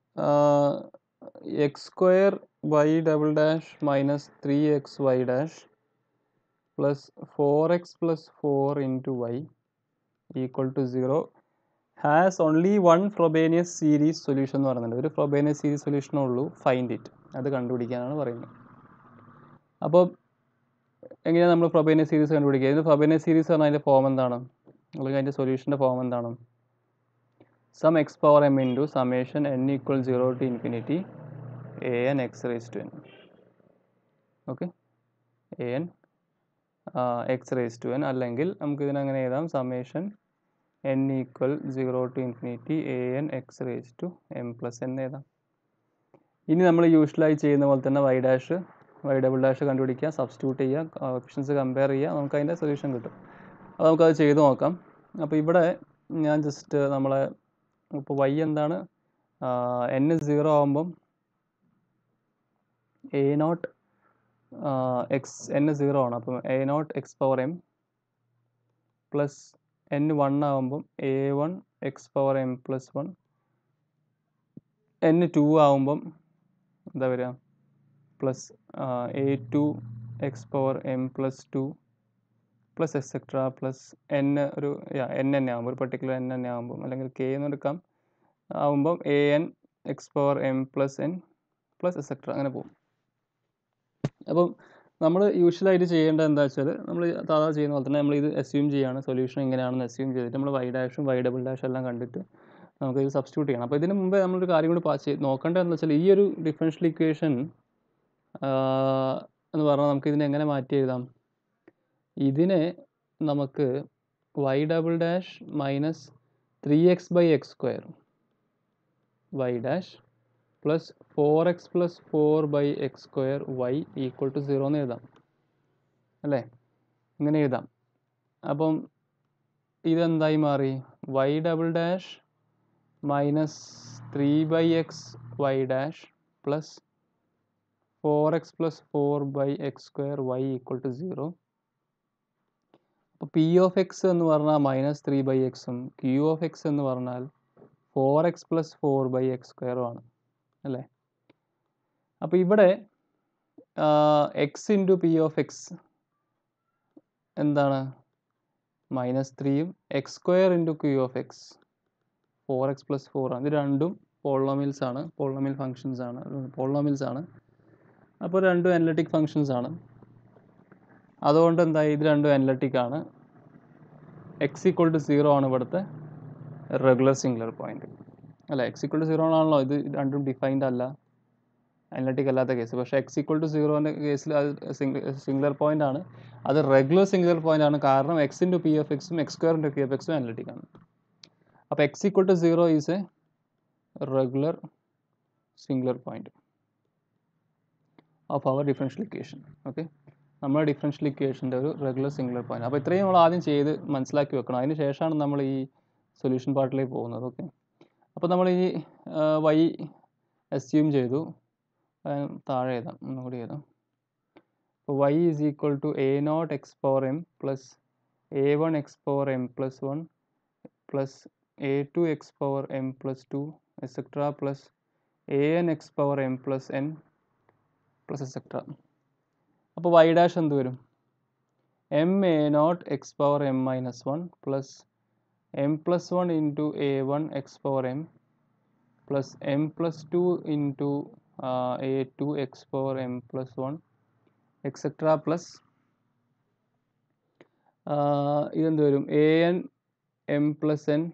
x square y double dash minus three x y dash plus four x plus four into Y equal to zero has only one Frobenius series solution എന്ന് പറയുന്നുണ്ട് ഒരു ഫ്രൊബേനിയസ് series സൊല്യൂഷനേ ഉള്ളൂ find it അത് കണ്ടുപിടിക്കാനാണ് പറയുന്നത് അപ്പോൾ എങ്ങനെയാണ് നമ്മൾ ഫ്രൊബേനിയസ് സീരീസ് കണ്ടുപിടിക്കുക ഇതിന് ഫ്രൊബേനിയസ് സീരീസ് പറഞ്ഞാൽ അതിൻ്റെ ഫോം എന്താണ് അല്ലെങ്കിൽ അതിൻ്റെ സൊല്യൂഷൻ്റെ ഫോം എന്താണ് sum X power M into summation N equal zero to infinity A N X raise to n okay a N X raise to n അല്ലെങ്കിൽ നമുക്ക് ഇതിനങ്ങനെ എഴുതാം summation N equal zero to infinity A N X raise to m plus n എഴുതാം ഇനി നമ്മൾ യൂഷ്വലായി ചെയ്യുന്ന പോലെ തന്നെ y dash y double dash കണ്ടുപിടിക്കുക സബ്സ്റ്റിറ്റ്യൂട്ട് ചെയ്യുക ഓപ്ഷൻസ് കമ്പയർ ചെയ്യുക നമുക്ക് അതിൻ്റെ സൊല്യൂഷൻ കിട്ടും അപ്പോൾ നമുക്കത് ചെയ്ത് നോക്കാം അപ്പോൾ ഇവിടെ ഞാൻ ജസ്റ്റ് നമ്മളെ ഇപ്പോൾ വൈ എന്താണ് എൻ സീറോ ആകുമ്പം a naught x n zero ആണ് അപ്പം a naught x power m plus n one ആകുമ്പം a one x power m plus one n two ആകുമ്പം എന്താ വരിക plus a two x power m plus two plus etcetera plus n ഒരു n തന്നെ ആകുമ്പോൾ ഒരു പെർട്ടിക്കുലർ എൻ തന്നെ ആകുമ്പം അല്ലെങ്കിൽ കെ എന്ന് എടുക്കാം ആകുമ്പം a N x power m plus n plus etcetera അങ്ങനെ പോകും അപ്പം നമ്മൾ യൂഷ്വലായിട്ട് ചെയ്യേണ്ടത് എന്താ വെച്ചാൽ നമ്മൾ സാധാരണ ചെയ്യുന്ന പോലെ തന്നെ നമ്മൾ ഇത് അസ്യൂം ചെയ്യുകയാണ് സൊല്യൂഷൻ ഇങ്ങനെയാണെന്ന് അസ്യൂം ചെയ്തിട്ട് നമ്മൾ വൈ ഡാഷും വൈ ഡബിൾ ഡാഷും എല്ലാം കണ്ടിട്ട് നമുക്ക് ഇത് സബ്സ്റ്റിറ്റ്യൂട്ട് ചെയ്യണം അപ്പോൾ ഇതിന് മുമ്പേ നമ്മളൊരു കാര്യം കൂടി പാസ് ചെയ്ത് നോക്കേണ്ടതെന്ന് വെച്ചാൽ ഈ ഒരു ഡിഫറൻഷ്യൽ ഇക്വേഷൻ എന്ന് പറഞ്ഞാൽ നമുക്ക് ഇതിനെ എങ്ങനെ മാറ്റി എഴുതാം ഇതിനെ നമുക്ക് y double dash minus three x by X square y dash plus four x plus four by X square y equal to zero എന്ന് എഴുതാം അല്ലേ ഇങ്ങനെ എഴുതാം അപ്പം ഇതെന്തായി മാറി y double dash minus three by x y dash plus four x plus four by X square y equal to zero അപ്പോൾ p of x എന്ന് പറഞ്ഞാൽ മൈനസ് ത്രീ ബൈ എക്സും ക്യൂ ഓഫ് എക്സ് എന്ന് പറഞ്ഞാൽ four x plus four by x സ്ക്വയറും ആണ് അല്ലേ അപ്പോൾ ഇവിടെ x into P of x എന്താണ് മൈനസ് ത്രീയും x square into Q of x four x plus four ആണ് ഇത് രണ്ടും പോളോമിൽസ് ആണ് പോളോമിൽ ഫങ്ഷൻസ് ആണ് പോളോമിൽസ് ആണ് അപ്പോൾ രണ്ടും അനലറ്റിക് ഫങ്ഷൻസ് ആണ് അതുകൊണ്ട് എന്തായി ഇത് രണ്ടും അനലറ്റിക് ആണ് എക്സ് ഈക്വൾ ടു സീറോ ആണ് ഇവിടുത്തെ റെഗുലർ സിംഗുലർ പോയിന്റ് അല്ല എക്സ് ഈക്വൾ ടു സീറോ ആണല്ലോ ഇത് രണ്ടും ഡിഫൈൻഡ് അല്ല അനലറ്റിക് അല്ലാത്ത കേസ് പക്ഷേ എക്സ് ഈക്വൾ ടു സീറോൻ്റെ കേസിൽ അത് സിംഗുലർ പോയിന്റ് ആണ് അത് റെഗുലർ സിംഗുലർ പോയിന്റ് ആണ് കാരണം എക്സ് ഇൻറ്റു പി എഫ് എക്സും X square into P f എക്സും അനലറ്റിക് ആണ് അപ്പോൾ x equal to zero is a regular singular point of our differential equation okay നമ്മുടെ ഡിഫറൻഷ്യൽ ഇക്വേഷൻ്റെ ഒരു റെഗുലർ സിംഗുലർ പോയിന്റ് അപ്പോൾ ഇത്രയും നമ്മൾ ആദ്യം ചെയ്ത് മനസ്സിലാക്കി വെക്കണം അതിന് ശേഷമാണ് നമ്മൾ ഈ സൊല്യൂഷൻ പാർട്ടിലേക്ക് പോകുന്നത് ഓക്കെ അപ്പോൾ നമ്മൾ ഈ വൈ അസ്യൂം ചെയ്തു താഴെ എഴുതാം ഒന്നുകൂടി എഴുതാം അപ്പോൾ y is equal to a naught x power m plus a one x power m plus one plus a two x power m plus two etcetera plus a N x power m plus n plus etcetera അപ്പോൾ y dash എന്ത് വരും m a naught x power m minus one plus m plus one into a one x power m plus m plus two into a two x power m plus one etcetera plus ഇതെന്ത് വരും a n m plus n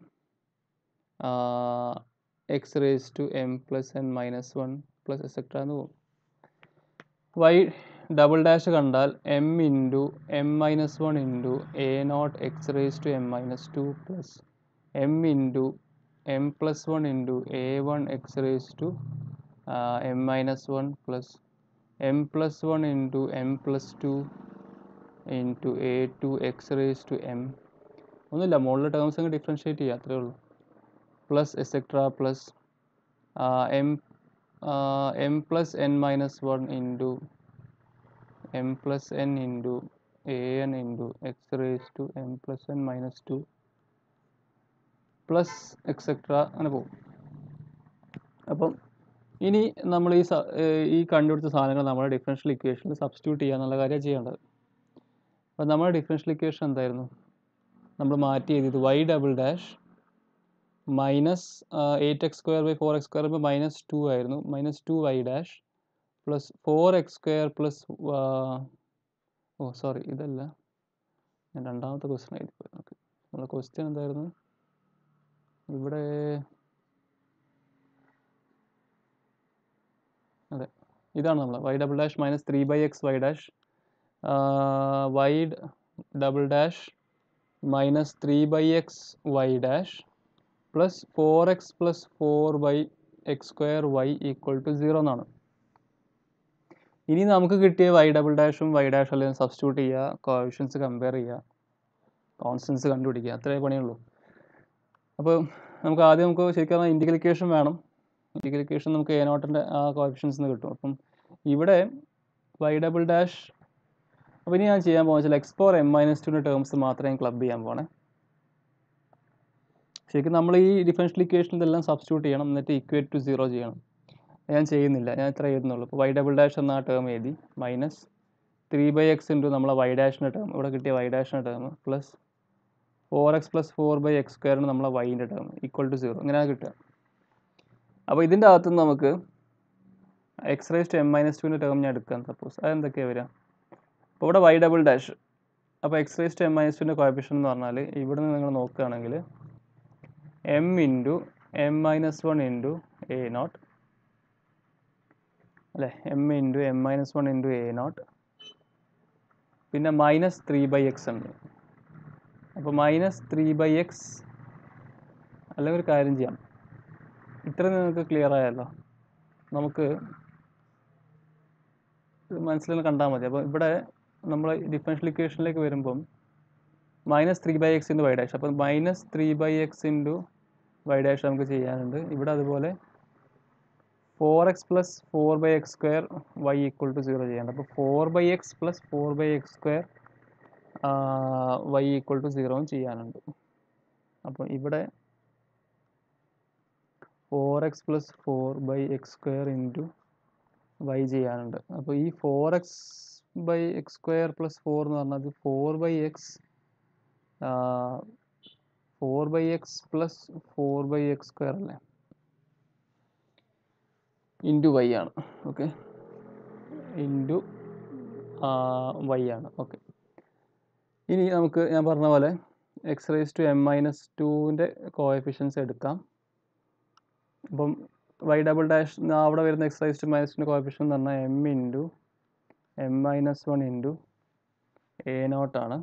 X raise to m plus n minus one plus etcetera എന്ന് പോകും y double dash കണ്ടാൽ m into M minus one into a naught x raise to m minus two plus M into m plus one into a one x raise to m minus one plus m plus one into m plus two into a two X raise to m ഒന്നുമില്ല മുകളിലെ terms അങ്ങ് differentiate ചെയ്യുക അത്രേ ഉള്ളൂ plus etcetera plus m m plus n minus one into m plus n into a n into x raise to m plus n minus two plus etcetera അങ്ങനെ പോകും അപ്പം ഇനി നമ്മൾ ഈ സ- ഏർ ഈ കണ്ടുപിടിച്ച സാധനങ്ങൾ നമ്മുടെ ഡിഫറൻഷ്യൽ ഇക്വേഷനിൽ സബ്സ്റ്റിറ്റ്യൂട്ട് ചെയ്യുക എന്നുള്ള കാര്യമാണ് ചെയ്യേണ്ടത് അപ്പം നമ്മുടെ ഡിഫറൻഷ്യൽ ഇക്വേഷൻ എന്തായിരുന്നു നമ്മൾ മാറ്റി എഴുതിയത് y double dash minus eight x square by four x square by minus two ആയിരുന്നു minus two y dash plus four x square plus oh sorry ഇതല്ല ഞാൻ രണ്ടാമത്തെ ക്വസ്റ്റ്യൻ എഴുതി പോയി ഓക്കെ നമ്മുടെ ക്വസ്റ്റ്യൻ എന്തായിരുന്നു ഇവിടെ അതെ ഇതാണ് നമ്മൾ y double dash minus three by x y dash y double dash minus three by x y dash plus four x plus four by X square y equal to zero എന്നാണ് ഇനി നമുക്ക് കിട്ടിയ y double ഡാഷും y ഡാഷും അല്ലെങ്കിൽ substitute ചെയ്യുക കോവിഷൻസ് compare ചെയ്യുക constants കണ്ടുപിടിക്കുക അത്രേ പണിയുള്ളൂ അപ്പോൾ നമുക്ക് ആദ്യം നമുക്ക് ശരിക്കും പറഞ്ഞാൽ ഇൻഡിക്കലിക്കേഷൻ വേണം ഇൻഡിക്കലിക്കേഷൻ നമുക്ക് എ നോട്ടിൻ്റെ ആ കോഫിഷ്യൻസ് നിന്ന് കിട്ടും അപ്പം ഇവിടെ വൈ ഡബിൾ ഡാഷ് അപ്പോൾ ഇനി ഞാൻ ചെയ്യാൻ പോകുന്നത് വെച്ചാൽ എക്സ് ഫോർ എം മൈനസ് ടുവിൻ്റെ ടേംസ് മാത്രമേ ക്ലബ് ചെയ്യാൻ പോണേ ശരിക്കും നമ്മൾ ഈ ഡിഫറൻഷ്യൽ ഇക്വേഷൻ ഇതെല്ലാം സബ്സ്റ്റിറ്റ്യൂട്ട് ചെയ്യണം എന്നിട്ട് ഇക്വേറ്റ് ടു സീറോ ചെയ്യണം ഞാൻ ചെയ്യുന്നില്ല ഞാൻ ഇത്ര എഴുതുന്നുള്ളൂ ഇപ്പോൾ വൈ ഡബിൾ ഡാഷ് എന്ന ആ ടേം എഴുതി minus three by X into നമ്മളെ വൈ ഡാഷിൻ്റെ ടേം ഇവിടെ കിട്ടിയ വൈ ഡാഷിൻ്റെ term plus four x plus four by x സ്ക്വയറിന് നമ്മളെ വൈൻ്റെ ടേം ഈക്വൽ ടു സീറോ ഇങ്ങനെയാണ് കിട്ടുക അപ്പോൾ ഇതിൻ്റെ അകത്തുനിന്ന് നമുക്ക് x raise to m minus ടുവിൻ്റെ ടേം ഞാൻ എടുക്കാം സപ്പോസ് അതെന്തൊക്കെയാണ് വരിക അപ്പോൾ ഇവിടെ വൈ ഡബിൾ ഡാഷ് അപ്പോൾ x raise to m minus ടുവിൻ്റെ കോയഫിഷ്യൻ എന്ന് പറഞ്ഞാൽ ഇവിടെ നിന്ന് നിങ്ങൾ നോക്കുകയാണെങ്കിൽ M into M minus one into a naught അല്ലേ m into M minus one into a naught പിന്നെ മൈനസ് ത്രീ ബൈ എക്സ് ഉണ്ട് അപ്പോൾ മൈനസ് ത്രീ ബൈ എക്സ് അല്ലെങ്കിൽ ഒരു കാര്യം ചെയ്യാം ഇത്ര നിങ്ങൾക്ക് ക്ലിയർ ആയല്ലോ നമുക്ക് ഇത് മനസ്സിൽ കണ്ടാൽ മതി അപ്പോൾ ഇവിടെ നമ്മൾ ഡിഫറൻഷ്യൽ ഇക്വേഷനിലേക്ക് വരുമ്പം minus three by X into Y dash അപ്പോൾ minus three by X into Y dash നമുക്ക് ചെയ്യാനുണ്ട് ഇവിടെ അതുപോലെ four x plus four by X square y equal to zero ചെയ്യേണ്ടത് അപ്പോൾ four by x plus four by X square y equal to സീറോയും ചെയ്യാനുണ്ട് അപ്പോൾ ഇവിടെ four x plus four by X square into y ചെയ്യാനുണ്ട് അപ്പോൾ ഈ four x by X square plus four എന്ന് പറഞ്ഞാൽ four by x four by x plus four by X square അല്ലേ ഇൻറ്റു വൈ ആണ് ഓക്കെ ഇൻറ്റു വൈ ആണ് okay ഇനി നമുക്ക് ഞാൻ പറഞ്ഞ പോലെ x raise to m minus ടുവിൻ്റെ കോഎഫിഷ്യൻസ് എടുക്കാം അപ്പം വൈ ഡബിൾ ഡാഷ് അവിടെ വരുന്ന എക്സ് റൈസ് ടു മൈനസ് ടുവിൻ്റെ കോഎഫിഷ്യൻ എന്ന് പറഞ്ഞാൽ m into M minus one into a naught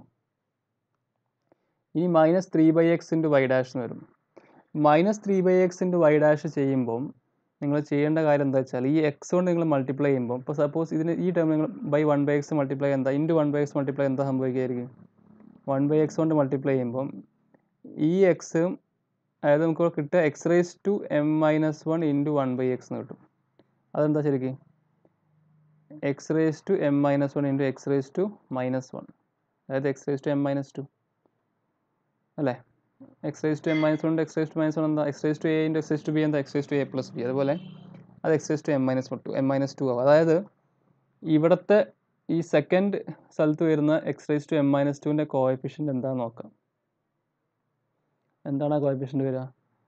ഇനി minus three by X into Y dash എന്ന് വരും minus three by X into Y dash ചെയ്യുമ്പം നിങ്ങൾ ചെയ്യേണ്ട കാര്യം എന്താ വെച്ചാൽ ഈ എക്സ് കൊണ്ട് നിങ്ങൾ മൾട്ടിപ്ലൈ ചെയ്യുമ്പോൾ ഇപ്പോൾ സപ്പോസ് ഇതിന് ഈ ടേം നിങ്ങൾ by one by x multiply എന്താ into one by x multiply എന്താ സംഭവിക്കുകയായിരിക്കും വൺ ബൈ എക്സ് കൊണ്ട് മൾട്ടിപ്ലൈ ചെയ്യുമ്പം ഈ എക്സും അതായത് നമുക്ക് കിട്ടുക x raise to m minus one into one by x എന്ന് കിട്ടും അതെന്താ ശരിക്കും x raise to m minus one into x raise to minus one അതായത് x raise to m minus two അല്ലേ x raise to m minus one x raise to minus one എന്താ x raise to a into x raise to b എന്താ x raise to a plus b അതുപോലെ അത് X raise to m minus one to m minus two ആവും അതായത് ഇവിടുത്തെ ഈ second സ്ഥലത്ത് വരുന്ന x raise to m minus ടുവിൻ്റെ കോഎഫിഷ്യൻ്റ് എന്താണെന്ന് നോക്കാം എന്താണ് ആ കോഎഫിഷ്യൻ്റ് വരിക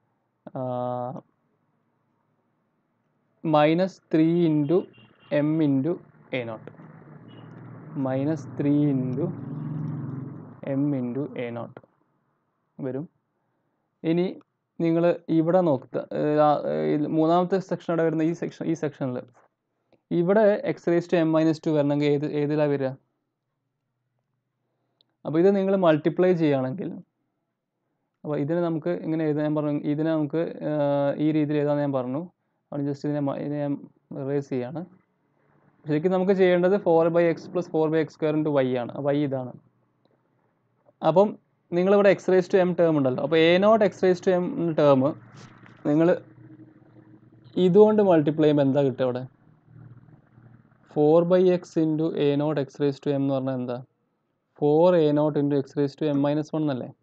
minus three into m into a naught minus three into m into a naught വരും ഇനി നിങ്ങൾ ഇവിടെ നോക്കുക ഏഹ് ആ, ഏഹ് മൂന്നാമത്തെ സെക്ഷൻ അവിടെ വരുന്ന ഈ സെക്ഷൻ ഈ സെക്ഷനിൽ ഇവിടെ X raise to m minus two വരണമെങ്കിൽ ഏത് ഏതിലാണ് വരിക അപ്പോൾ ഇത് നിങ്ങൾ മൾട്ടിപ്ലൈ ചെയ്യുകയാണെങ്കിൽ അപ്പോൾ ഇതിനെ നമുക്ക് ഇങ്ങനെ എഴുതാൻ ഞാൻ പറഞ്ഞു ഇതിനെ നമുക്ക് ആഹ്, ഈ രീതിയിൽ എഴുതാമെന്ന് ഞാൻ പറഞ്ഞു അവിടെ ജസ്റ്റ് ഇതിനെ മ- ഇതിനെ ഞാൻ റേസ് ചെയ്യാണ് ശരിക്കും നമുക്ക് ചെയ്യേണ്ടത് four by x plus four by X square into y ആണ് വൈ ഇതാണ് അപ്പം നിങ്ങളിവിടെ x raise to m term ഉണ്ടല്ലോ അപ്പോൾ a naught x raise to m term നിങ്ങൾ ഇതുകൊണ്ട് മൾട്ടിപ്ലൈ ചെയ്യുമ്പോൾ എന്താ കിട്ടുക അവിടെ four by X into a naught x raise to m എന്ന് പറഞ്ഞാൽ എന്താ four a naught into x raise to m minus one എന്നല്ലേ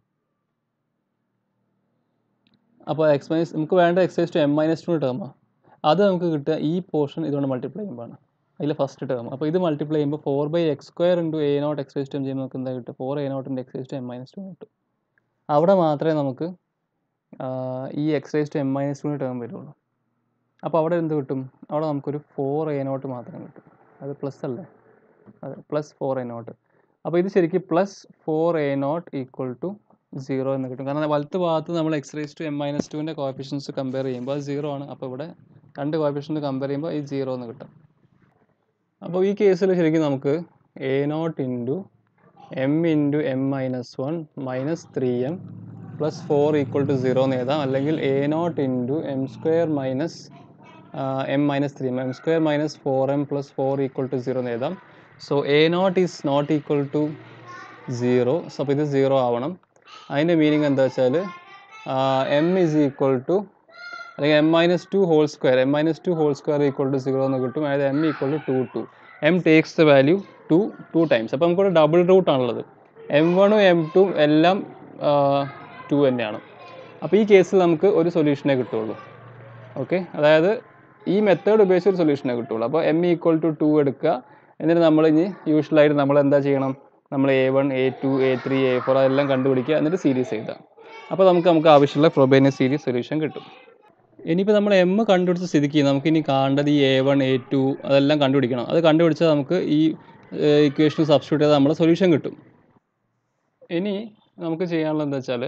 അപ്പോൾ എക്സ് മൈനസ് നമുക്ക് വേണ്ട X raise to m minus two ടേമാണ് അത് നമുക്ക് കിട്ടുക ഈ പോർഷൻ ഇതുകൊണ്ട് മൾട്ടിപ്ലൈ ചെയ്യുമ്പോഴാണ് അതിൽ ഫസ്റ്റ് ടേം അപ്പോൾ ഇത് മൾട്ടിപ്ലൈ ചെയ്യുമ്പോൾ four by X square into a naught x raise to m ചെയ്യുമ്പോൾ നമുക്ക് എന്താ കിട്ടും four a naught into x raise to m minus two കിട്ടും അവിടെ മാത്രമേ നമുക്ക് ആ, ഈ x raise to m minus ടുവിന് ടേം വരുള്ളൂ അപ്പോൾ അവിടെ എന്ത് കിട്ടും അവിടെ നമുക്കൊരു ഫോർ എ നോട്ട് മാത്രം കിട്ടും അത് പ്ലസ് അല്ലേ അതെ പ്ലസ് ഫോർ എ നോട്ട് അപ്പോൾ ഇത് ശരിക്കും plus four a naught equal to zero എന്ന് കിട്ടും കാരണം വലത്ത് ഭാഗത്ത് നമ്മൾ x raise to m minus ടുവിൻ്റെ കോഫിഷ്യൻസ് കമ്പയർ ചെയ്യുമ്പോൾ അത് സീറോ ആണ് അപ്പോൾ ഇവിടെ രണ്ട് കോഫിഷ്യൻസ് കമ്പയർ ചെയ്യുമ്പോൾ ഈ സീറോ എന്ന് കിട്ടും അപ്പോൾ ഈ കേസിൽ ശരിക്കും നമുക്ക് a naught into m into M minus one minus three m plus four equal to zero എന്ന് എഴുതാം അല്ലെങ്കിൽ a naught into m square minus m minus three m square minus four m plus four equal to zero എന്ന് എഴുതാം so a naught is not equal to zero so അപ്പോൾ ഇത് zero ആവണം അതിൻ്റെ meaning എന്താ വെച്ചാൽ എം ഇസ് ഈക്വൽ ടു അല്ലെങ്കിൽ m minus two whole square M minus two whole square equal to zero എന്ന് കിട്ടും അതായത് M equal to two two M takes the value two two times അപ്പോൾ നമുക്കൊരു ഡബിൾ റൂട്ട് ആണുള്ളത് M വണ്ണും M ടും എല്ലാം ടു തന്നെയാണ് അപ്പോൾ ഈ കേസിൽ നമുക്ക് ഒരു സൊല്യൂഷനേ കിട്ടുള്ളൂ ഓക്കെ അതായത് ഈ മെത്തേഡ് ഉപയോഗിച്ച് ഒരു സൊല്യൂഷനേ കിട്ടുള്ളൂ അപ്പോൾ എം ഈക്വൽ ടു ടു എടുക്കുക എന്നിട്ട് നമ്മൾ ഇനി യൂഷ്വലായിട്ട് നമ്മൾ എന്താ ചെയ്യണം നമ്മൾ A one a two a three a four അതെല്ലാം കണ്ടുപിടിക്കുക എന്നിട്ട് സീരീസ് എഴുതുക അപ്പോൾ നമുക്ക് നമുക്ക് ആവശ്യമുള്ള ഫ്രോബേനിയസ് സീരീസ് സൊല്യൂഷൻ കിട്ടും ഇനിയിപ്പോൾ നമ്മൾ എം കണ്ടുപിടിച്ച സ്ഥിതിക്ക് നമുക്ക് ഇനി കാണേണ്ടത് ഈ എ വൺ എ ടു അതെല്ലാം കണ്ടുപിടിക്കണം അത് കണ്ടുപിടിച്ചാൽ നമുക്ക് ഈ ഇക്വേഷൻ സബ്സ്റ്റിറ്റ്യൂട്ട് ചെയ്താൽ നമ്മളെ സൊല്യൂഷൻ കിട്ടും ഇനി നമുക്ക് ചെയ്യാനുള്ളത് എന്താ വെച്ചാൽ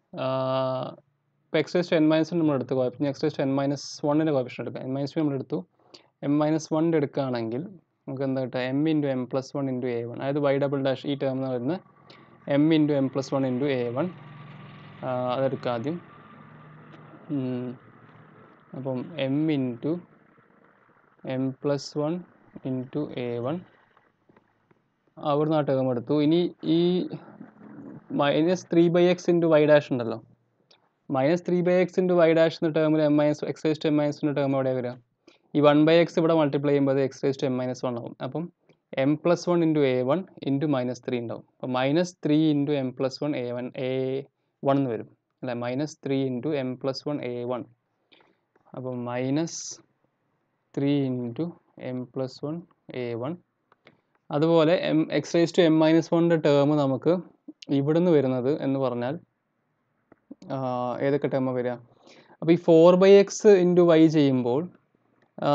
ഇപ്പോൾ x s to n minus നമ്മൾ എടുത്ത് കുഴപ്പം x s to n minus വണ്ണിൻ്റെ കോഫിഷൻ എടുക്കാം എൻ മൈനസ് ടു നമ്മൾ എടുത്തു എം മൈനസ് വണ്ണിൻ്റെ എടുക്കുകയാണെങ്കിൽ നമുക്ക് എന്താ കിട്ടുക m into m plus one into a one അതായത് വൈ ഡബിൾ ഡാഷ് ഈ ടേം എന്ന് പറയുന്നത് m into m plus one into a one അതെടുക്കുക ആദ്യം ഉം. അപ്പം m into m plus one into a one അവിടുന്ന് ആ ടേം എടുത്തു ഇനി ഈ minus three by X into Y dash ഉണ്ടല്ലോ minus three by X into Y dash എന്ന ടേമിൽ m minus x raise to m മൈനസിൻ്റെ ടേം എവിടെ വരിക ഈ വൺ ബൈ എക്സ് ഇവിടെ മൾട്ടിപ്ലൈ ചെയ്യുമ്പോൾ അത് X raise to m minus one ആവും അപ്പം m plus one into a one into minus three ഉണ്ടാവും അപ്പോൾ minus three into m plus one a one a one എന്ന് വരും അല്ലേ minus three into m plus one a one അപ്പോൾ minus three into m plus one a one അതുപോലെ m x raise to m minus വണ്ണിൻ്റെ term നമുക്ക് ഇവിടുന്ന് വരുന്നത് എന്ന് പറഞ്ഞാൽ ആ, ഏതൊക്കെ ടേമ വരിക അപ്പോൾ ഈ four by X into y ചെയ്യുമ്പോൾ ആ,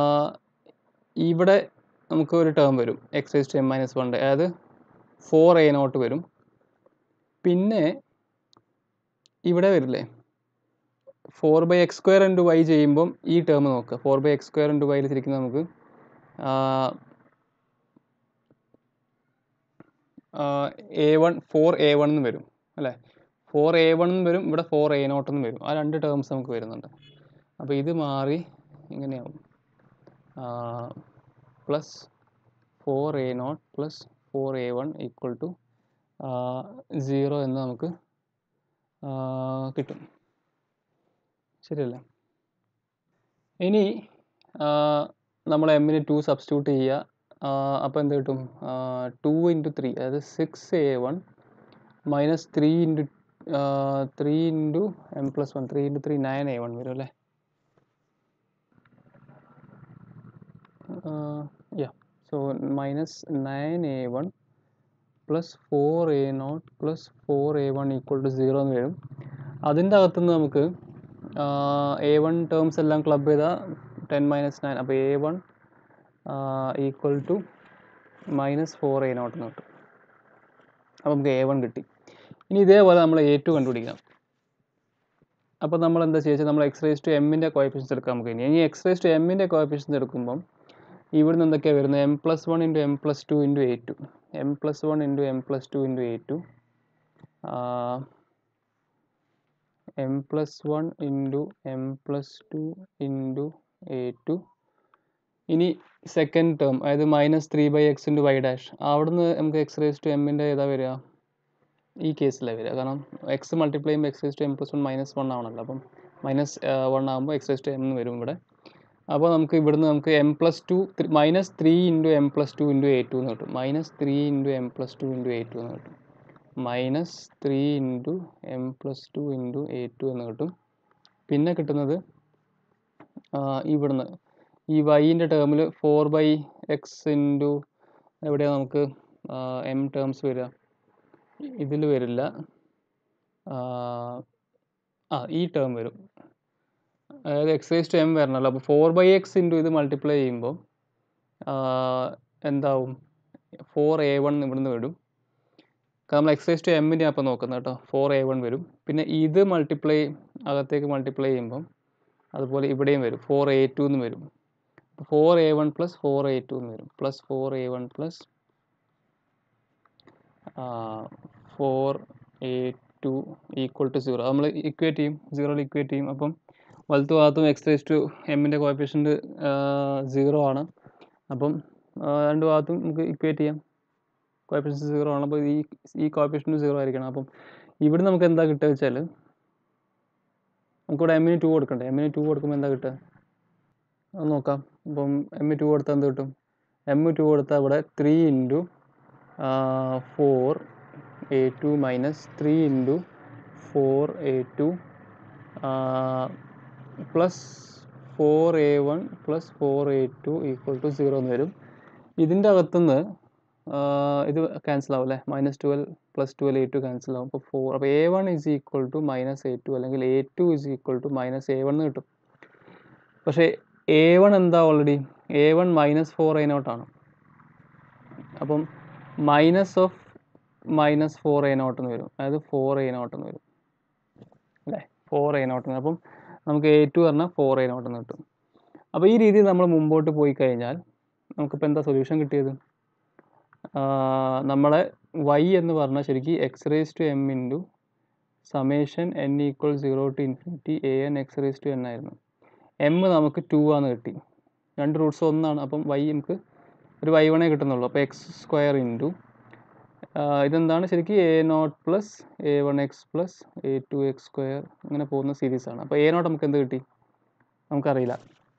ഇവിടെ നമുക്ക് ഒരു ടേം വരും x raise to m minus വണ്ണിൻ്റെ അതായത് ഫോർ എ നോട്ട് വരും പിന്നെ ഇവിടെ വരില്ലേ four by X square into y ചെയ്യുമ്പം ഈ ടേം നോക്കുക four by X square into വൈയിൽ തിരിക്കുന്ന നമുക്ക് a one four a one എന്ന് വരും അല്ലേ ഫോർ എ വൺ എന്ന് വരും ഇവിടെ ഫോർ എ നോട്ട് എന്ന് വരും ആ രണ്ട് ടേംസ് നമുക്ക് വരുന്നുണ്ട് അപ്പോൾ ഇത് മാറി ഇങ്ങനെയാവും plus four a naught plus four a one equal to zero എന്ന് നമുക്ക് ആ, കിട്ടും ശരിയല്ലേ ഇനി നമ്മൾ എമ്മിന് ടു സബ്സ്റ്റിറ്റ്യൂട്ട് ചെയ്യുക അപ്പോൾ എന്ത് കിട്ടും ടു ഇൻറ്റു ത്രീ അതായത് six a one minus three into three into m plus one three into three nine a one വരും അല്ലേ yeah so minus nine a one plus four a naught plus four a one equal to zero എന്ന് വരും അതിൻ്റെ അകത്തുനിന്ന് നമുക്ക് a one terms എല്ലാം club ചെയ്താൽ ten minus nine അപ്പോൾ a one equal to minus four a naught എന്ന് കിട്ടും അപ്പോൾ നമുക്ക് എ വൺ കിട്ടി ഇനി ഇതേപോലെ നമ്മൾ എ ടു കണ്ടുപിടിക്കണം അപ്പോൾ നമ്മൾ എന്താ ചെയ്യുക നമ്മൾ എക്സ് റേസ് ടു എമ്മിൻ്റെ കോയഫിഷ്യൻസ് എടുക്കാം നമുക്ക് ഇനി ഇനി എക്സ് റേസ് ടു എമ്മിൻ്റെ കോയഫിഷ്യൻസ് എടുക്കുമ്പം ഇവിടുന്ന് എന്തൊക്കെയാണ് വരുന്നത് m plus one into m plus two into a two m plus one into m plus two into a two m plus one into m plus two into a two ഇനി second term അതായത് minus three by X into Y dash അവിടുന്ന് നമുക്ക് x raise to എമ്മിൻ്റെ ഏതാ വരിക ഈ കേസിലാണ് വരിക കാരണം എക്സ് മൾട്ടിപ്ലൈ ചെയ്യുമ്പോൾ x raise to m plus one minus one ആവണല്ലോ അപ്പം മൈനസ് വൺ ആകുമ്പോൾ എക്സ് റേസ് ടു എം എന്ന് വരും ഇവിടെ അപ്പോൾ നമുക്ക് ഇവിടുന്ന് നമുക്ക് m plus two minus three into m plus two into a two എന്ന് കിട്ടും minus three into m plus two into a two എന്ന് കിട്ടും minus three into m plus two into a two എന്ന് കിട്ടും പിന്നെ കിട്ടുന്നത് ആ, ഇവിടുന്ന് ഈ വൈൻ്റെ ടേമിൽ ഫോർ ബൈ എക്സ് ഇൻറ്റു എവിടെയാണ് നമുക്ക് എം ടേംസ് വരിക ഇതിൽ വരില്ല ആ, ആ ഈ ടേം വരും അതായത് എക്സ് റേസ് ടു എം വരണമല്ലോ അപ്പോൾ ഫോർ ബൈ എക്സ് ഇൻറ്റു ഇത് മൾട്ടിപ്ലൈ ചെയ്യുമ്പോൾ എന്താവും ഫോർ എ വൺ ഇവിടുന്ന് വരും കാരണം നമ്മൾ എക്സ് റേസ് ടു എമ്മിൻ്റെ അപ്പോൾ നോക്കുന്നത് കേട്ടോ ഫോർ എ വൺ വരും പിന്നെ ഇത് മൾട്ടിപ്ലൈ അകത്തേക്ക് മൾട്ടിപ്ലൈ ചെയ്യുമ്പം അതുപോലെ ഇവിടെയും വരും ഫോർ എ ടു എന്ന് വരും four a one plus four a two എന്ന് വരും plus four a one plus four a two equal to zero നമ്മൾ ഇക്വേറ്റ് ചെയ്യും സീറോയിൽ ഇക്വേറ്റ് ചെയ്യും അപ്പം വലത്ത് ഭാഗത്തും എക്സ് റേസ് ടു എമ്മിൻ്റെ കോയഫിഷ്യൻറ്റ് സീറോ ആണ് അപ്പം ആ, രണ്ട് ഭാഗത്തും നമുക്ക് ഇക്വേറ്റ് ചെയ്യാം കോയഫിഷ്യൻറ്റ് സീറോ ആണ് അപ്പോൾ ഈ ഈ കോയഫിഷ്യൻറ്റ് സീറോ ആയിരിക്കണം അപ്പം ഇവിടെ നമുക്ക് എന്താ കിട്ടുക വെച്ചാൽ നമുക്കിവിടെ എമ്മിന് ടു കൊടുക്കണ്ടേ എമ്മിന് ടു കൊടുക്കുമ്പോൾ എന്താ കിട്ടുക അത് നോക്കാം അപ്പം എം ടു കൊടുത്താൽ എന്ത് കിട്ടും എം ടു കൊടുത്താൽ ഇവിടെ three into four a two minus three into four a two plus four a one plus four a two equal to zero എന്ന് വരും ഇതിൻ്റെ അകത്തുനിന്ന് ഇത് ക്യാൻസൽ ആവും അല്ലേ minus twelve plus twelve a two cancel ആവും അപ്പോൾ ഫോർ അപ്പോൾ a one is equal to minus a two അല്ലെങ്കിൽ a two is equal to minus a one എന്ന് കിട്ടും പക്ഷേ എ വൺ എന്താ already A one minus four a നോട്ടാണ് അപ്പം minus of minus four a naught എന്ന് വരും അതായത് ഫോർ എ നോട്ട് എന്ന് വരും അല്ലേ ഫോർ എ നോട്ട് എന്ന് അപ്പം നമുക്ക് എ ടു പറഞ്ഞാൽ ഫോർ എ നോട്ട് എന്ന് കിട്ടും അപ്പോൾ ഈ രീതിയിൽ നമ്മൾ മുമ്പോട്ട് പോയി കഴിഞ്ഞാൽ നമുക്കിപ്പോൾ എന്താ സൊല്യൂഷൻ കിട്ടിയത് ആഹ് നമ്മളെ വൈ എന്ന് പറഞ്ഞാൽ ശരിക്കും x raise to m into summation N equal zero to infinity A N X raise to n ആയിരുന്നു എം നമുക്ക് ടു ആണ് കിട്ടി രണ്ട് റൂട്ട്സ് ഒന്നാണ് അപ്പം വൈ നമുക്ക് ഒരു വൈ വണേ കിട്ടുന്നുള്ളൂ അപ്പോൾ എക്സ് സ്ക്വയർ ഇൻറ്റു ഇതെന്താണ് ശരിക്കും a naught plus a one x plus a two X square അങ്ങനെ പോകുന്ന സീരീസാണ് അപ്പോൾ എ നോട്ട് നമുക്ക് എന്ത് കിട്ടി നമുക്കറിയില്ല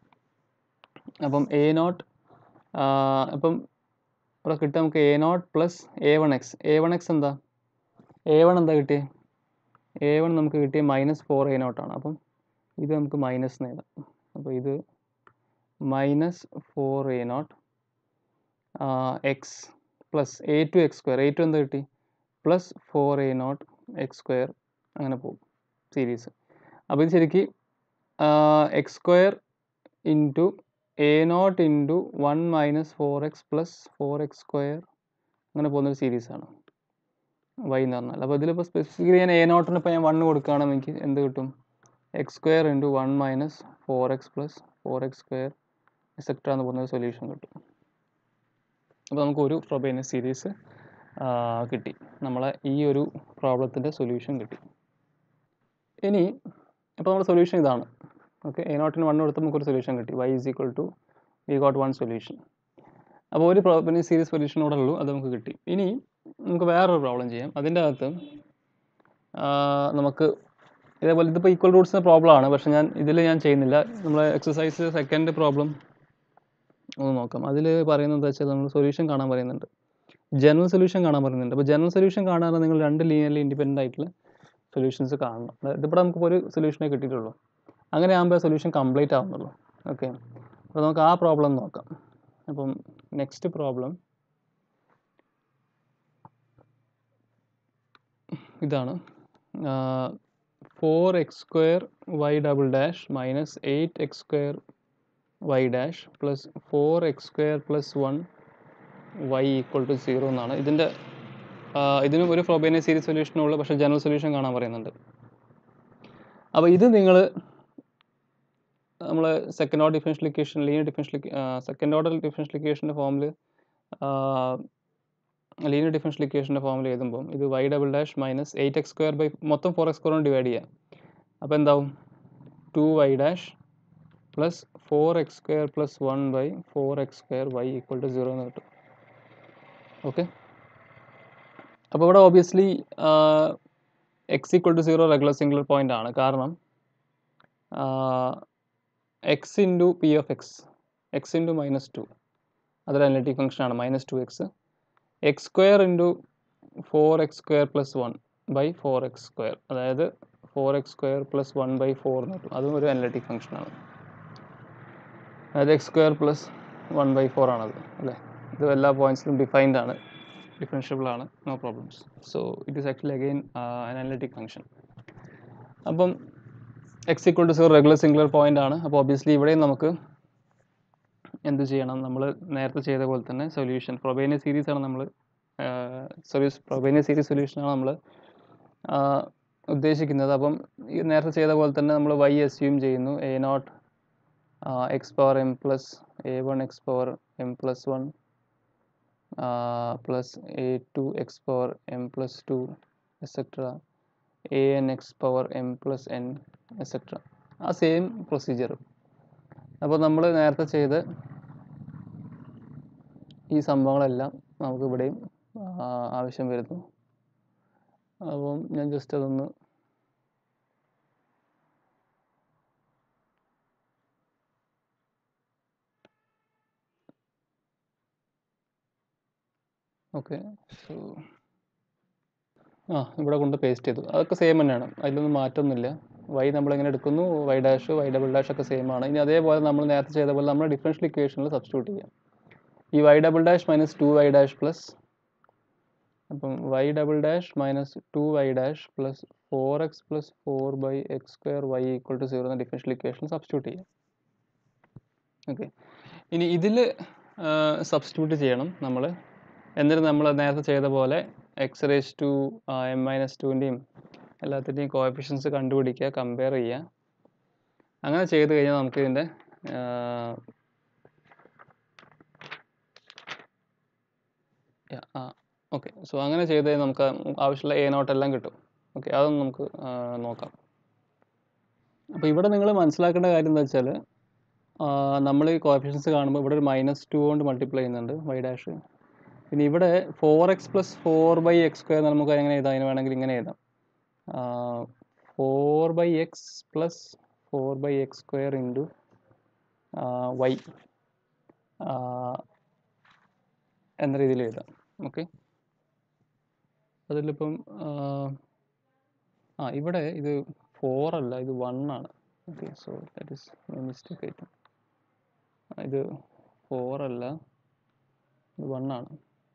അപ്പം എ നോട്ട് അപ്പം ഇവിടെ കിട്ടുക നമുക്ക് a naught plus a one x a one x എന്താ എ വൺ എന്താ കിട്ടിയേ എ വൺ നമുക്ക് കിട്ടിയ മൈനസ് ഫോർ എ നോട്ടാണ് അപ്പം ഇത് നമുക്ക് മൈനസ് എഴുതാം അപ്പോൾ ഇത് minus four a naught x plus a two X square a two എന്താ കിട്ടി plus four a naught x square അങ്ങനെ പോകും സീരീസ് അപ്പോൾ ഇത് ശരിക്ക് x square into a naught into one minus four x plus four x square അങ്ങനെ പോകുന്നൊരു സീരീസാണ് Y എന്ന് പറഞ്ഞാൽ അപ്പോൾ ഇതിലിപ്പോൾ സ്പെസിഫിക്കലി ഞാൻ എ നോട്ടിന് ഇപ്പോൾ ഞാൻ വണ്ണ് കൊടുക്കുകയാണെങ്കിൽ എനിക്ക് എന്ത് കിട്ടും x square into one minus four x plus four x square etcetera എന്ന് പറയുന്ന സൊല്യൂഷൻ കിട്ടും അപ്പോൾ നമുക്ക് ഒരു പ്രൊബൈന സീരീസ് കിട്ടി നമ്മളെ ഈ ഒരു പ്രോബ്ലത്തിൻ്റെ സൊല്യൂഷൻ കിട്ടി ഇനി അപ്പോൾ നമ്മുടെ സൊല്യൂഷൻ ഇതാണ് ഓക്കെ എ നോട്ടിന് വൺ കൊടുത്ത് നമുക്കൊരു സൊല്യൂഷൻ കിട്ടി y is equal to we got one solution അപ്പോൾ ഒരു പ്രോബ്ലം സീരീസ് സൊല്യൂഷൻ കൂടെ ഉള്ളൂ അത് നമുക്ക് കിട്ടി ഇനി നമുക്ക് വേറൊരു പ്രോബ്ലം ചെയ്യാം അതിൻ്റെ അകത്ത് ആ, നമുക്ക് ഇതേപോലെ ഇതിപ്പോൾ ഈക്വൽ റൂട്ട്സിൻ്റെ പ്രോബ്ലം ആണ് പക്ഷേ ഞാൻ ഇതിൽ ഞാൻ ചെയ്യുന്നില്ല നമ്മൾ എക്സസൈസ് സെക്കൻഡ് പ്രോബ്ലം ഒന്ന് നോക്കാം അതിൽ പറയുന്നത് എന്താ വെച്ചാൽ നമ്മൾ സൊല്യൂഷൻ കാണാൻ പറയുന്നുണ്ട് ജനറൽ സൊല്യൂഷൻ കാണാൻ പറയുന്നുണ്ട് അപ്പോൾ ജനറൽ സൊല്യൂഷൻ കാണാൻ നിങ്ങൾ രണ്ട് ലീനിയർലി ഇൻഡിപെൻഡൻ്റ് ആയിട്ടുള്ള സൊല്യൂഷൻസ് കാണണം അതായത് ഇതിവിടെ നമുക്ക് ഒരു സൊല്യൂഷനേ കിട്ടിയിട്ടുള്ളൂ അങ്ങനെ ആകുമ്പോൾ സൊല്യൂഷൻ കംപ്ലീറ്റ് ആവുന്നുള്ളൂ ഓക്കെ അപ്പോൾ നമുക്ക് ആ പ്രോബ്ലം നോക്കാം അപ്പം നെക്സ്റ്റ് പ്രോബ്ലം ഇതാണ് four x square y double dash minus eight x square y dash plus four x square plus one y equal to zero എന്നാണ് ഇതിൻ്റെ ഇതിനും ഒരു ഫ്രോബേനിയ സീരീസ് സൊല്യൂഷനുള്ളൂ പക്ഷേ ജനറൽ സൊല്യൂഷൻ കാണാൻ പറയുന്നുണ്ട് അപ്പോൾ ഇത് നിങ്ങൾ നമ്മൾ second order differential equation linear differential second order differential ഇക്വേഷൻ്റെ ഫോമിൽ ലീനിയർ ഡിഫറൻഷ്യൽ ഇക്വേഷൻ്റെ ഫോമിൽ എഴുതുമ്പോൾ ഇത് y double dash minus eight x square by മൊത്തം ഫോർ എക്സ് സ്ക്വയർ ഡിവൈഡ് ചെയ്യാം അപ്പോൾ എന്താവും two y dash plus four x square plus one by four x square y equal to zero എന്ന് കിട്ടും ഓക്കെ അപ്പോൾ ഇവിടെ obviously x equal to zero regular singular point ആണ് കാരണം x into P of x x into minus two അതൊരു analytic ഫംഗ്ഷനാണ് minus two x x square into four x square plus one by four x square അതായത് four x square plus one by four എന്ന് കിട്ടും അതും ഒരു analytic ഫംഗ്ഷനാണ് അതായത് X square plus one by four ആണത് അല്ലേ ഇത് എല്ലാ പോയിന്റ്സിലും ഡിഫൈൻഡ് ആണ് ഡിഫറൻഷ്യബിൾ ആണ് no problems so it is actually again analytic function അപ്പം x equal to zero regular singular point ആണ് അപ്പോൾ ഒബിയസ്ലി ഇവിടെയും നമുക്ക് എന്ത് ചെയ്യണം നമ്മൾ നേരത്തെ ചെയ്ത പോലെ തന്നെ സൊല്യൂഷൻ പ്രൊബേനിയ സീരീസ് ആണ് നമ്മൾ സൊല്യൂഷൻ പ്രൊബേനിയ സീരീസ് സൊല്യൂഷനാണ് നമ്മൾ ഉദ്ദേശിക്കുന്നത് അപ്പം ഈ നേരത്തെ ചെയ്ത പോലെ തന്നെ നമ്മൾ വൈ അസ്യൂം ചെയ്യുന്നു a naught x power m plus a one x power m plus one plus a two x power m plus two etcetera a N x power m plus n etcetera ആ same procedure അപ്പോൾ നമ്മൾ നേരത്തെ ചെയ്ത് ഈ സംഭവങ്ങളെല്ലാം നമുക്ക് ഇവിടെയും ആവശ്യം വരുന്നു അപ്പം ഞാൻ ജസ്റ്റ് അതൊന്ന് ഓക്കെ സോ ആ ഇവിടെ കൊണ്ട് പേസ്റ്റ് ചെയ്തു അതൊക്കെ സെയിം തന്നെയാണ് അതിലൊന്നും മാറ്റമൊന്നുമില്ല വൈ നമ്മൾ എങ്ങനെ എടുക്കുന്നു y dash y double dash ഒക്കെ സെയിം ആണ് ഇനി അതേപോലെ നമ്മൾ നേരത്തെ ചെയ്ത പോലെ നമ്മൾ ഡിഫറൻഷ്യൽ ഇക്വേഷനിൽ സബ്സ്റ്റിറ്റ്യൂട്ട് ചെയ്യാം ഈ y double dash minus two y dash plus അപ്പം y double dash minus two y dash plus four x plus four by X square y equal to zero എന്ന ഡിഫറൻഷ്യൽ ഇക്വേഷൻ സബ്സ്റ്റിറ്റ്യൂട്ട് ചെയ്യാം okay ഇനി ഇതിൽ substitute ചെയ്യണം നമ്മൾ എന്നിട്ട് നമ്മൾ നേരത്തെ ചെയ്ത പോലെ x raise to m minus ടുവിൻ്റെയും എല്ലാത്തിൻ്റെയും കോഎഫിഷ്യൻസ് കണ്ടുപിടിക്കുക കമ്പയർ ചെയ്യുക അങ്ങനെ ചെയ്ത് കഴിഞ്ഞാൽ നമുക്ക് ഇതിൻ്റെ ആ ഓക്കെ സോ അങ്ങനെ ചെയ്ത് കഴിഞ്ഞാൽ നമുക്ക് ആവശ്യമുള്ള എ നോട്ട് എല്ലാം കിട്ടും ഓക്കെ അതൊന്ന് നമുക്ക് നോക്കാം അപ്പോൾ ഇവിടെ നിങ്ങൾ മനസ്സിലാക്കേണ്ട കാര്യം എന്താ വെച്ചാൽ നമ്മൾ ഈ കോഎഫിഷ്യൻസ് കാണുമ്പോൾ ഇവിടെ ഒരു മൈനസ് ടു കൊണ്ട് മൾട്ടിപ്ലൈ ചെയ്യുന്നുണ്ട് വൈ ഡാഷ് പിന്നെ ഇവിടെ four x plus four by X square നമുക്ക് എങ്ങനെ എഴുതാം അതിന് വേണമെങ്കിൽ ഇങ്ങനെ എഴുതാം four by x plus four by X square into y എന്ന രീതിയിൽ എഴുതാം ഓക്കെ അതിലിപ്പം ആ ഇവിടെ ഇത് ഫോർ അല്ല ഇത് വൺ ആണ് okay so that is mistake ആയിട്ട് ഇത് ഫോർ അല്ല ഇത് വൺ ആണ്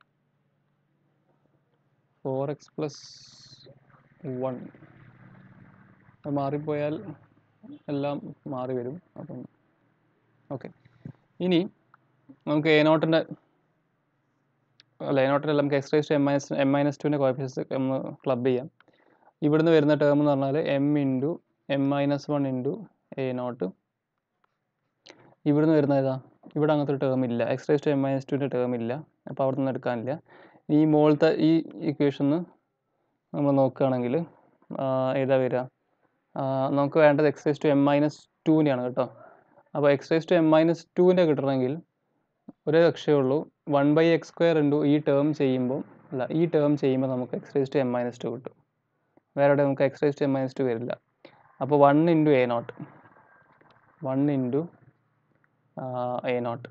ഫോർ എക്സ് പ്ലസ് വൺ അത് മാറിപ്പോയാൽ എല്ലാം മാറി വരും അപ്പം ഓക്കെ ഇനി നമുക്ക് എ നോട്ടിൻ്റെ അല്ല എ നോട്ടിൻ്റെ നമുക്ക് x raise m minus m minus ടുവിൻ്റെ കോഫിഷ്യൻസ് ഒന്ന് ക്ലബ് ചെയ്യാം ഇവിടുന്ന് വരുന്ന ടേം എന്ന് പറഞ്ഞാൽ m into M minus one into a naught ഇവിടുന്ന് വരുന്ന ഏതാ ഇവിടെ അങ്ങനത്തെ ഒരു ടേം ഇല്ല x raise to m minus ടുവിൻ്റെ ടേം ഇല്ല അപ്പോൾ അവിടെ നിന്ന് എടുക്കാനില്ല ഈ മുകളിലത്തെ ഈ ഇക്വേഷന് നമ്മൾ നോക്കുകയാണെങ്കിൽ ഏതാ വരിക നമുക്ക് വേണ്ടത് x raise to m minus ടുവിൻ്റെയാണ് കേട്ടോ അപ്പോൾ x raise to m minus ടുവിൻ്റെ കിട്ടണമെങ്കിൽ ഒരേ രക്ഷയേ ഉള്ളൂ one by X square into ഈ ടേം ചെയ്യുമ്പോൾ അല്ല ഈ ടേം ചെയ്യുമ്പോൾ നമുക്ക് x raise to m minus two കിട്ടും വേറെ എവിടെ നമുക്ക് x raise to m minus two വരില്ല അപ്പോൾ one into a naught one into a naught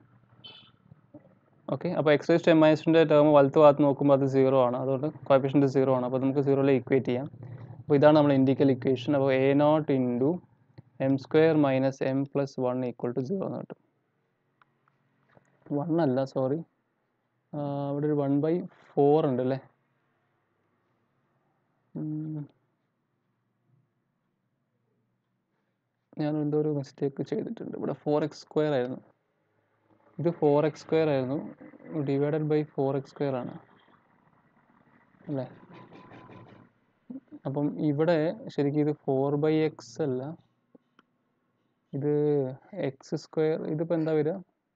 okay അപ്പോൾ എക്സ് റേസ് ടു എം മൈനസിൻ്റെ ടേം വലത്ത് ഭാഗത്ത് നോക്കുമ്പോൾ അത് സീറോ ആണ് അതുകൊണ്ട് കോഫിഷ്യൻ്റ് സീറോ ആണ് അപ്പോൾ നമുക്ക് സീറോയിൽ ഈക്വേറ്റ് ചെയ്യാം അപ്പോൾ ഇതാണ് നമ്മൾ ഇൻഡിക്കൽ ഇക്വേഷൻ അപ്പോൾ a naught into m square minus m plus one equal to zero എന്ന് കിട്ടും വൺ അല്ല സോറി അവിടെ ഒരു വൺ ബൈ ഫോർ ഉണ്ട് അല്ലേ ഞാൻ എന്തോ ഒരു മിസ്റ്റേക്ക് ചെയ്തിട്ടുണ്ട് ഇവിടെ ഫോർ എക്സ് സ്ക്വയർ ആയിരുന്നു ഇത് ഫോർ എക്സ് സ്ക്വയർ ആയിരുന്നു divided by four x square ആണ് അല്ലേ അപ്പം ഇവിടെ ശരിക്കും ഇത് ഫോർ ബൈ എക്സ് അല്ല ഇത് എക്സ് സ്ക്വയർ ഇതിപ്പോൾ എന്താ വരിക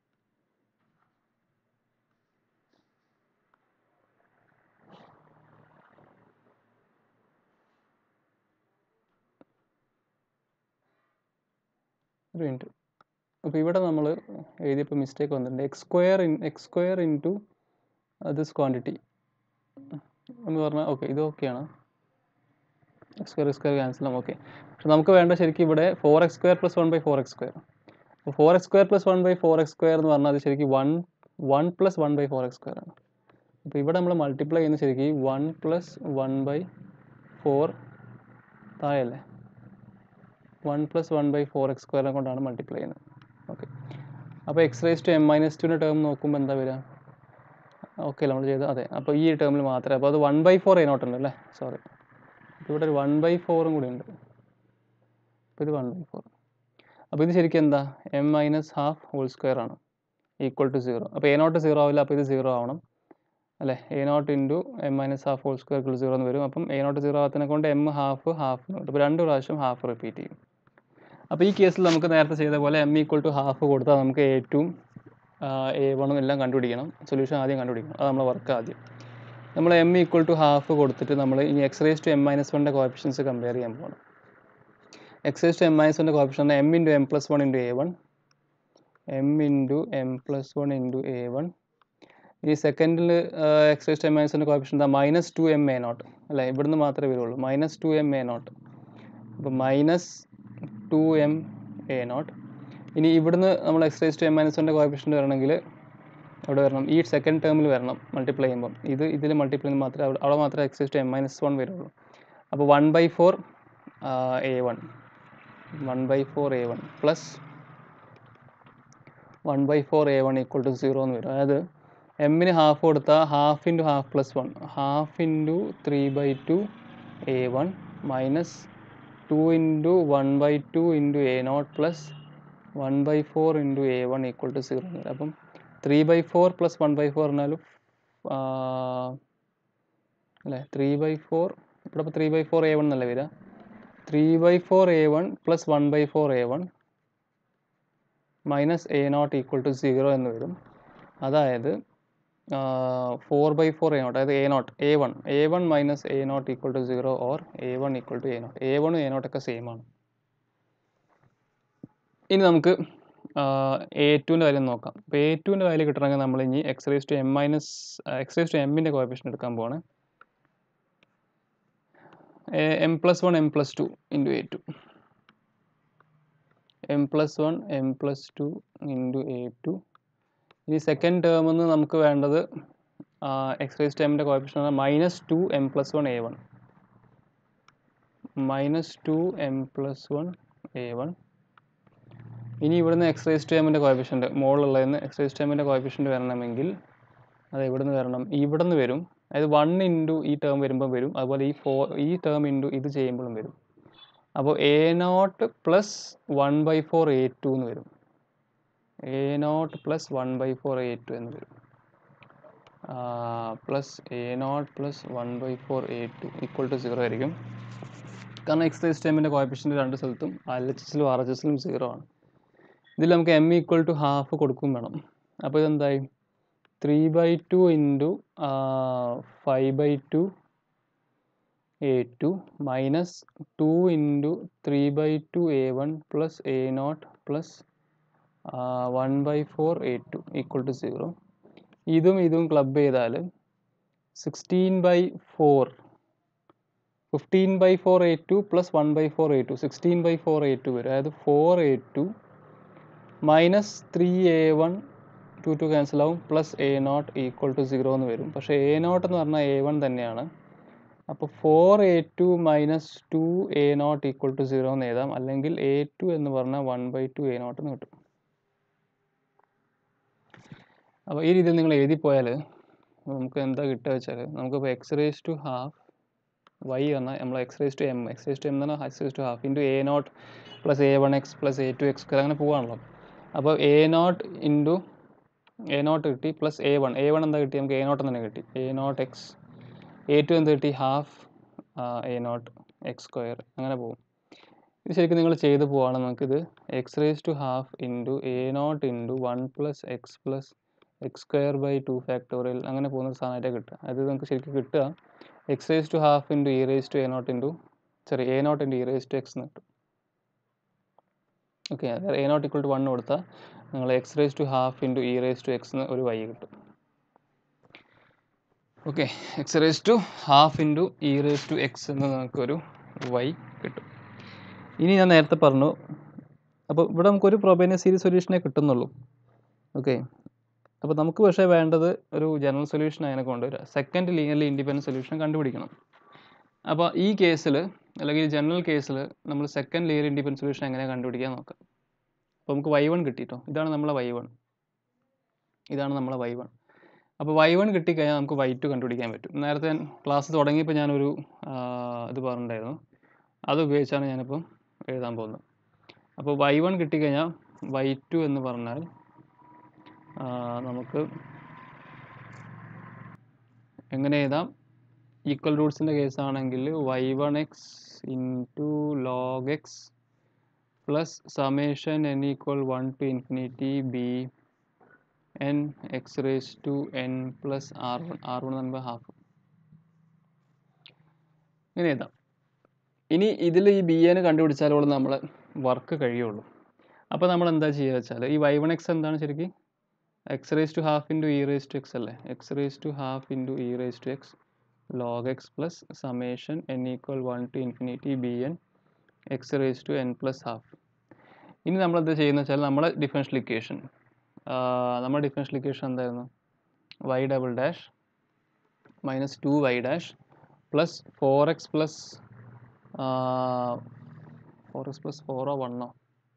ഒരു മിനിറ്റ് അപ്പോൾ ഇവിടെ നമ്മൾ എഴുതിയപ്പോൾ മിസ്റ്റേക്ക് വന്നിട്ടുണ്ട് x square in x square into this quantity എന്ന് പറഞ്ഞാൽ ഓക്കെ ഇത് ഓക്കെയാണ് x square x square cancel ആവും ഓക്കെ പക്ഷെ നമുക്ക് വേണ്ട ശരിക്കും ഇവിടെ four x square plus one by four x square അപ്പോൾ four x square plus one by four x square എന്ന് പറഞ്ഞാൽ അത് ശരിക്കും one one plus one by four x square ആണ് അപ്പോൾ ഇവിടെ നമ്മൾ മൾട്ടിപ്ലൈ ചെയ്യുന്നത് ശരിക്കും one plus one by four താഴെയല്ലേ one plus one by four x സ്ക്വയറിനെ കൊണ്ടാണ് മൾട്ടിപ്ലൈ ചെയ്യുന്നത് ഓക്കെ അപ്പോൾ x raise to m minus ടുവിൻ്റെ ടേം നോക്കുമ്പോൾ എന്താ വരിക ഓക്കെ നമ്മൾ ചെയ്ത് അതെ അപ്പോൾ ഈ ടേമിൽ മാത്രമേ അപ്പോൾ അത് വൺ ബൈ ഫോർ നോട്ട് ഉണ്ട് അല്ലേ സോറി അപ്പോൾ ഇവിടെ ഒരു വൺ ബൈ ഫോറും കൂടി ഉണ്ട് അപ്പോൾ ഇത് വൺ ബൈ ഫോർ അപ്പോൾ ഇത് ശരിക്കും എന്താ m minus half whole square ആണ് ഈക്വൽ ടു സീറോ അപ്പോൾ എ നോട്ട് സീറോ ആവില്ല അപ്പോൾ ഇത് സീറോ ആവണം അല്ലേ a naught into M minus half whole square equal zero എന്ന് വരും അപ്പം എ നോട്ട് സീറോ ആകത്തിനെ കൊണ്ട് എം ഹാഫ് ഹാഫ് അപ്പോൾ രണ്ട് പ്രാവശ്യം ഹാഫ് റിപ്പീറ്റ് ചെയ്യും അപ്പോൾ ഈ കേസിൽ നമുക്ക് നേരത്തെ ചെയ്ത പോലെ എം ഈക്വൽ ടു ഹാഫ് കൊടുത്താൽ നമുക്ക് എ ടുവും എ വണ്ണും എല്ലാം കണ്ടുപിടിക്കണം സൊല്യൂഷൻ ആദ്യം കണ്ടുപിടിക്കണം അത് നമ്മൾ വർക്ക് ആദ്യം നമ്മൾ എം ഈക്വൽ ടു ഹാഫ് കൊടുത്തിട്ട് നമ്മൾ ഇനി x raise to m minus വണ്ണിൻ്റെ കോഫിഷ്യൻസ് കമ്പയർ ചെയ്യാൻ പോകണം x raise to m minus വണ്ണിൻ്റെ coefficient m into m plus one into a one m into m plus one into a one ഈ സെക്കൻഡിൽ x raise to m minus വണ്ണിൻ്റെ coefficient എന്താ minus two m a naught അല്ലേ ഇവിടുന്ന് മാത്രമേ വരുള്ളൂ minus two m a naught അപ്പോൾ minus two m a naught ഇനി ഇവിടുന്ന് നമ്മൾ x raise to m minus വണ്ണിൻ്റെ കോഫിഷ്യൻ്റ് വരണമെങ്കിൽ അവിടെ വരണം ഈ സെക്കൻഡ് ടേമിൽ വരണം മൾട്ടിപ്ലൈ ചെയ്യുമ്പം ഇത് ഇതിൽ മൾട്ടിപ്ലൈ ചെയ്യുമ്പോൾ മാത്രമേ അവിടെ അവിടെ മാത്രമേ x raise to m minus one വരുള്ളൂ അപ്പോൾ one by four a one one by four a one plus one by four a one equal to zero എന്ന് വരും അതായത് എമ്മിന് ഹാഫ് കൊടുത്താൽ half into half plus one half into three by two a one minus two into one by two into a naught plus one by four into a one equal to zero എന്ന് വരും അപ്പം three by four plus one by four പറഞ്ഞാലും അല്ലേ three by four ഇവിടെ ഇപ്പോൾ three by four a one എന്നല്ലേ വരിക three by four a one plus one by four a one minus a naught equal to zero എന്ന് വരും അതായത് four by four a naught അതായത് a naught a one a one minus a naught equal to zero or a one equal to a naught a വണ്ണും A നോട്ടൊക്കെ same ആണ് ഇനി നമുക്ക് A ടുവിൻ്റെ കാര്യം നോക്കാം അപ്പോൾ എ ടുവിൻ്റെ വാല്യൂ കിട്ടണമെങ്കിൽ നമ്മൾ ഇനി x raise to m minus x raise to എമ്മിൻ്റെ കോഫിഷ്യൻ എടുക്കാൻ പോവാണ് m plus one m plus two into a two m plus one m plus two into a two ഇനി സെക്കൻഡ് ടേമിൽ നിന്ന് നമുക്ക് വേണ്ടത് എക്സ് റേസ് ടു എമ്മിൻ്റെ coefficient minus two m plus one a one minus two m plus one a one ഇനി ഇവിടുന്ന് x raise to എമ്മിൻ്റെ coefficient മുകളിലുള്ളതിന് എക്സ് റേസ് ടു എമ്മിൻ്റെ കോഫിഷ്യൻ്റ് വരണമെങ്കിൽ അത് ഇവിടുന്ന് വരണം ഇവിടുന്ന് വരും അതായത് വൺ ഇൻറ്റു ഈ ടേം വരുമ്പോൾ വരും അതുപോലെ ഈ ഫോർ ഈ ടേം ഇൻറ്റു ഇത് ചെയ്യുമ്പോഴും വരും അപ്പോൾ a naught plus one by four a two എന്ന് വരും a naught plus one by four a two എന്ന് വരും plus a naught plus one by four a two equal to zero ആയിരിക്കും കാരണം എക്സ് റേസ് ടു എമ്മിൻ്റെ coefficient രണ്ട് സ്ഥലത്തും എൽ എച്ച് എസിലും ആർ എച്ച് എസിലും സീറോ ആണ് ഇതിൽ നമുക്ക് എം ഈക്വൽ ടു ഹാഫ് കൊടുക്കും വേണം അപ്പോൾ ഇതെന്തായി three by two into five by two a two minus two into three by two a one plus a naught plus one by four a two equal to zero ഇതും ഇതും club ചെയ്താൽ sixteen by four fifteen by four a two plus one by four a two sixteen by four a two വരും അതായത് four a two minus three a one two two cancel ആവും plus a naught equal to zero എന്ന് വരും പക്ഷേ A naught എന്ന് പറഞ്ഞാൽ A one തന്നെയാണ് അപ്പോൾ four a two minus two a naught equal to zero എന്ന് എഴുതാം അല്ലെങ്കിൽ എ ടു എന്ന് പറഞ്ഞാൽ one by two a naught എന്ന് കിട്ടും അപ്പോൾ ഈ രീതിയിൽ നിങ്ങൾ എഴുതി പോയാൽ നമുക്ക് എന്താ കിട്ടുക വെച്ചാൽ നമുക്കിപ്പോൾ x raise to half y പറഞ്ഞാൽ നമ്മൾ x raise to m x raise to m എന്ന് പറഞ്ഞാൽ x raise to half into a naught plus a one x plus a two x അങ്ങനെ പോകാണല്ലോ അപ്പോൾ a naught into a naught കിട്ടി plus a one a one എന്താ കിട്ടി നമുക്ക് a naught തന്നെ കിട്ടി a naught x a two എന്ത് കിട്ടി half a naught x square അങ്ങനെ പോകും ഇത് ശരിക്കും നിങ്ങൾ ചെയ്ത് പോവാണ് നമുക്കിത് x raise to half into a naught into one plus x plus x square by two factorial അങ്ങനെ പോകുന്ന ഒരു സാധനമായിട്ട് കിട്ടുക അത് നമുക്ക് ശരിക്കും കിട്ടുക x raise to half into e raise to a naught into sorry a naught into e raise to x എന്ന് കിട്ടും okay a naught equal to one കൊടുത്താൽ നിങ്ങൾ x raise to half into e raise to x എന്ന് ഒരു y കിട്ടും okay x raise to half into e raise to x എന്ന് നമുക്കൊരു Y കിട്ടും ഇനി ഞാൻ നേരത്തെ പറഞ്ഞു അപ്പോൾ ഇവിടെ നമുക്കൊരു പ്രൊബേനിയ സീരീസ് സൊല്യൂഷനേ കിട്ടുന്നുള്ളൂ ഓക്കെ അപ്പോൾ നമുക്ക് പക്ഷേ വേണ്ടത് ഒരു ജനറൽ സൊല്യൂഷൻ അതിനെ കൊണ്ടുവരിക സെക്കൻഡ് ലീനിയർലി ഇൻഡിപെൻഡൻറ്റ് സൊല്യൂഷൻ കണ്ടുപിടിക്കണം അപ്പോൾ ഈ കേസിൽ അല്ലെങ്കിൽ ജനറൽ കേസിൽ നമ്മൾ സെക്കൻഡ് ലീനിയർ ഇൻഡിപെൻഡൻറ്റ് സൊല്യൂഷൻ എങ്ങനെ കണ്ടുപിടിക്കാൻ നോക്കാം അപ്പോൾ നമുക്ക് വൈ വൺ കിട്ടിട്ടോ ഇതാണ് നമ്മളെ വൈ വൺ ഇതാണ് നമ്മളെ വൈ വൺ അപ്പോൾ വൈ വൺ കിട്ടിക്കഴിഞ്ഞാൽ നമുക്ക് വൈ ടു കണ്ടുപിടിക്കാൻ പറ്റും നേരത്തെ ഞാൻ ക്ലാസ് തുടങ്ങിയപ്പോൾ ഞാനൊരു ആ, ഇത് പറഞ്ഞിട്ടുണ്ടായിരുന്നു അത് ഉപയോഗിച്ചാണ് ഞാനിപ്പം എഴുതാൻ പോകുന്നത് അപ്പോൾ വൈ വൺ കിട്ടിക്കഴിഞ്ഞാൽ വൈ ടു എന്ന് പറഞ്ഞാൽ ആ, നമുക്ക് എങ്ങനെ എഴുതാം ഈക്വൽ റൂട്ട്സിൻ്റെ കേസാണെങ്കിൽ y one x into log x plus summation N equal one to infinity b n X raise to n plus r one r one എന്ന് ഹാഫ് ഇങ്ങനെ എഴുതാം ഇനി ഇതിൽ ഈ ബി എന് കണ്ടുപിടിച്ചാലോളം നമ്മൾ വർക്ക് കഴിയുള്ളൂ അപ്പോൾ നമ്മൾ എന്താ ചെയ്യുക വെച്ചാൽ ഈ വൈ വൺ എക്സ് എന്താണ് ശരിക്കും x raise to half into e raise to x അല്ലേ x raise to half into e raise to x log x plus summation N equal one to infinity b n X raise to n plus half ഇനി നമ്മൾ എന്താ ചെയ്യുന്നത് വെച്ചാൽ നമ്മുടെ differential equation നമ്മുടെ differential equation എന്തായിരുന്നു y double dash minus two y dash plus four x plus four x plus ഫോറോ വണ്ണോ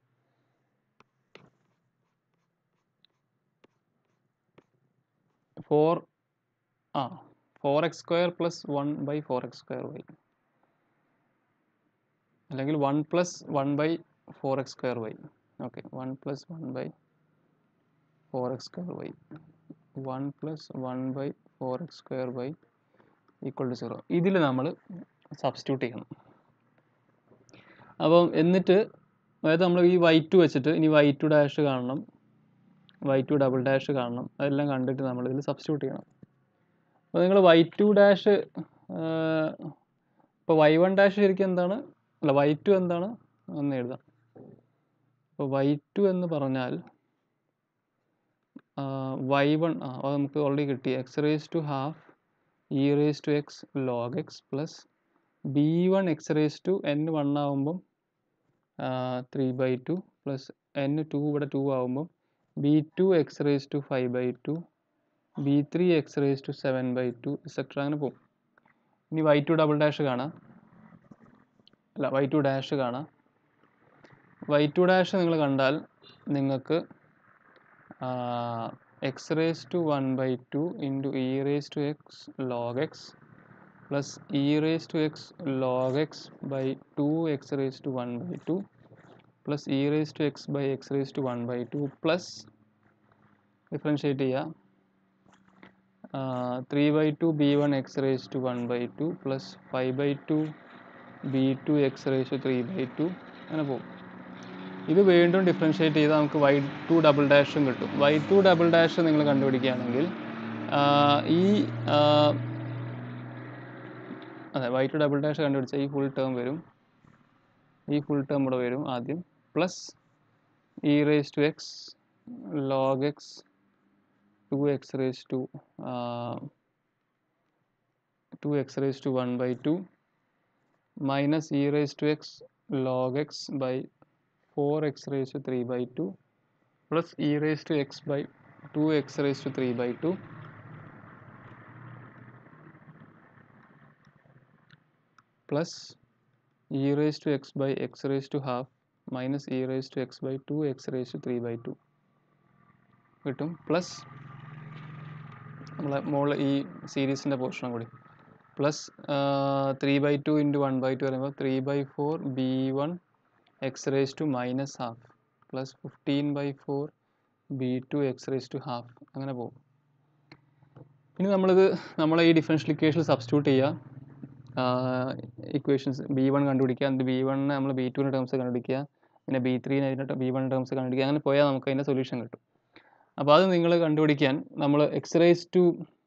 ഫോർ ആ four x square plus one by four x square y അല്ലെങ്കിൽ one plus one by four x square y okay one plus one by four x square y one plus one by four x square y equal to zero ഇതിൽ നമ്മൾ substitute ചെയ്യണം അപ്പം എന്നിട്ട് അതായത് നമ്മൾ ഈ Y two വെച്ചിട്ട് ഇനി വൈ ടു ഡാഷ് കാണണം വൈ ടു ഡബിൾ ഡാഷ് കാണണം അതെല്ലാം കണ്ടിട്ട് നമ്മൾ ഇതിൽ സബ്സ്റ്റിറ്റ്യൂട്ട് ചെയ്യണം അപ്പോൾ നിങ്ങൾ വൈ ടു ഡാഷ് ഇപ്പോൾ വൈ വൺ ഡാഷ് ശരിക്കും എന്താണ് അല്ല വൈ ടു എന്താണ് എന്ന് എഴുതാം അപ്പോൾ വൈ ടു എന്ന് പറഞ്ഞാൽ വൈ വൺ ആ അത് നമുക്ക് ഓൾറെഡി കിട്ടി x raise to half e raise to x log x plus b one x raise to n one ആകുമ്പം three by two plus n two ഇവിടെ ടു ആകുമ്പം b two X raise to five by two b three x raise to seven by two etcetera അങ്ങനെ പോകും ഇനി y two double dash കാണാം അല്ല y two dash കാണാം y two dash നിങ്ങൾ കണ്ടാൽ നിങ്ങൾക്ക് x raise to one by two into e raise to x log x plus e raise to x log x by two X raise to one by two plus e raise to x by x raise to one by two plus differentiate ചെയ്യുക three by two b one x raise to one by two plus five by two b two X raise to three by two അങ്ങനെ പോകും ഇത് വീണ്ടും differentiate ചെയ്താൽ നമുക്ക് Y two double ഡാഷും കിട്ടും y two double dash നിങ്ങൾ കണ്ടുപിടിക്കുകയാണെങ്കിൽ ആ, ഈ ആ, അതെ വൈ ടു ഡബിൾ ഡാഷ് കണ്ടുപിടിച്ചാൽ ഈ ഫുൾ ടേം വരും ഈ ഫുൾ ടേം ഇവിടെ വരും ആദ്യം plus e raise to x log x two X raise to two X raise to one by two minus e raise to x log x by four x raise to three by two plus e raise to x by two X raise to three by two plus e raise to x by x raise to half minus e raise to x by two X raise to three by two കിട്ടും plus നമ്മളെ മുകളിൽ ഈ സീരീസിൻ്റെ പോർഷനും കൂടി plus three by two into one by two പറയുമ്പോൾ three by four b one x raise to minus half plus fifteen by four b two X raise to half അങ്ങനെ പോകും ഇനി നമ്മളിത് നമ്മളെ ഈ ഡിഫറൻഷ്യൽ ഇക്വേഷനിൽ സബ്സ്റ്റിറ്റ്യൂട്ട് ചെയ്യുക ഇക്വേഷൻസ് ബി വൺ കണ്ടുപിടിക്കുക എന്നിട്ട് ബി വണ്ണിനെ നമ്മൾ ബി ടുവിൻ്റെ ടേംസ് കണ്ടുപിടിക്കുക പിന്നെ ബി ത്രീനെ അതിൻ്റെ ബി വൺ ടേംസ് കണ്ടുപിടിക്കുക അങ്ങനെ പോയാൽ നമുക്ക് അതിൻ്റെ സൊല്യൂഷൻ കിട്ടും അപ്പോൾ അത് നിങ്ങൾ കണ്ടുപിടിക്കാൻ നമ്മൾ x raise to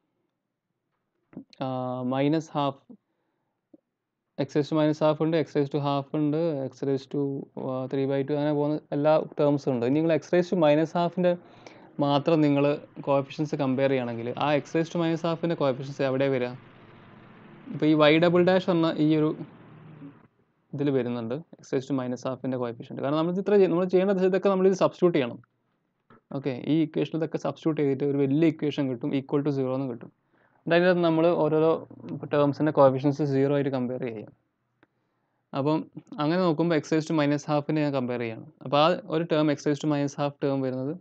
minus half x raise to minus half ഉണ്ട് എക്സ് റേസ് ടു ഹാഫ് ഉണ്ട് x raise to three by two അങ്ങനെ പോകുന്ന എല്ലാ ടേംസും ഉണ്ട് ഇനി നിങ്ങൾ എക്സ് റേസ് ടു മൈനസ് ഹാഫിൻ്റെ മാത്രം നിങ്ങൾ കോഎഫിഷ്യൻസ് കമ്പയർ ചെയ്യുകയാണെങ്കിൽ ആ എക്സ് റേസ് ടു മൈനസ് ഹാഫിൻ്റെ കോഎഫിഷ്യൻസ് എവിടെ വരിക ഇപ്പോൾ ഈ വൈ ഡബിൾ ഡാഷ് എന്ന ഈ ഒരു ഇതിൽ വരുന്നുണ്ട് എക്സ് റേസ് ടു മൈനസ് ഹാഫിൻ്റെ കോയഫിഷ്യൻറ്റ് കാരണം നമ്മൾ ഇത്ര നമ്മൾ ചെയ്യേണ്ട ഇതൊക്കെ നമ്മളിത് സബ്സ്റ്റിറ്റ്യൂട്ട് ചെയ്യണം ഓക്കെ ഈ ഇക്വേഷൻ ഇതൊക്കെ സബ്സ്റ്റിറ്റ്യൂട്ട് ചെയ്തിട്ട് ഒരു വലിയ ഇക്വേഷൻ കിട്ടും ഈക്വൽ ടു സീറോ എന്ന് കിട്ടും എന്നിട്ട് അതിനകത്ത് നമ്മൾ ഓരോരോ ടേംസിൻ്റെ കോഫിഷ്യൻസ് സീറോ ആയിട്ട് കമ്പയർ ചെയ്യാം അപ്പം അങ്ങനെ നോക്കുമ്പോൾ എക്സ് റേസ് ടു മൈനസ് ഹാഫിനെ ഞാൻ കമ്പയർ ചെയ്യണം അപ്പോൾ ആ ഒരു term x raise to minus half term വരുന്നത്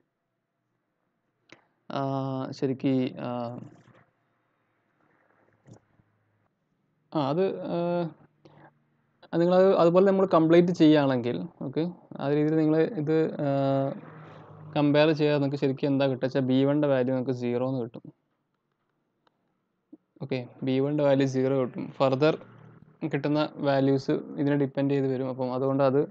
ശരിക്ക് ആ അത് നിങ്ങളത് അതുപോലെ നമ്മൾ കംപ്ലീറ്റ് ചെയ്യുകയാണെങ്കിൽ ഓക്കെ ആ രീതിയിൽ നിങ്ങൾ ഇത് കമ്പയർ ചെയ്യാതെ നിങ്ങൾക്ക് ശരിക്കും എന്താ കിട്ടുക വെച്ചാൽ ബി വണ്ണിൻ്റെ വാല്യൂ നിങ്ങൾക്ക് സീറോ എന്ന് കിട്ടും ഓക്കെ ബി വണ്ണിൻ്റെ വാല്യൂ സീറോ കിട്ടും ഫർദർ കിട്ടുന്ന വാല്യൂസ് ഇതിനെ ഡിപ്പെൻഡ് ചെയ്ത് വരും അപ്പം അതുകൊണ്ട് അത്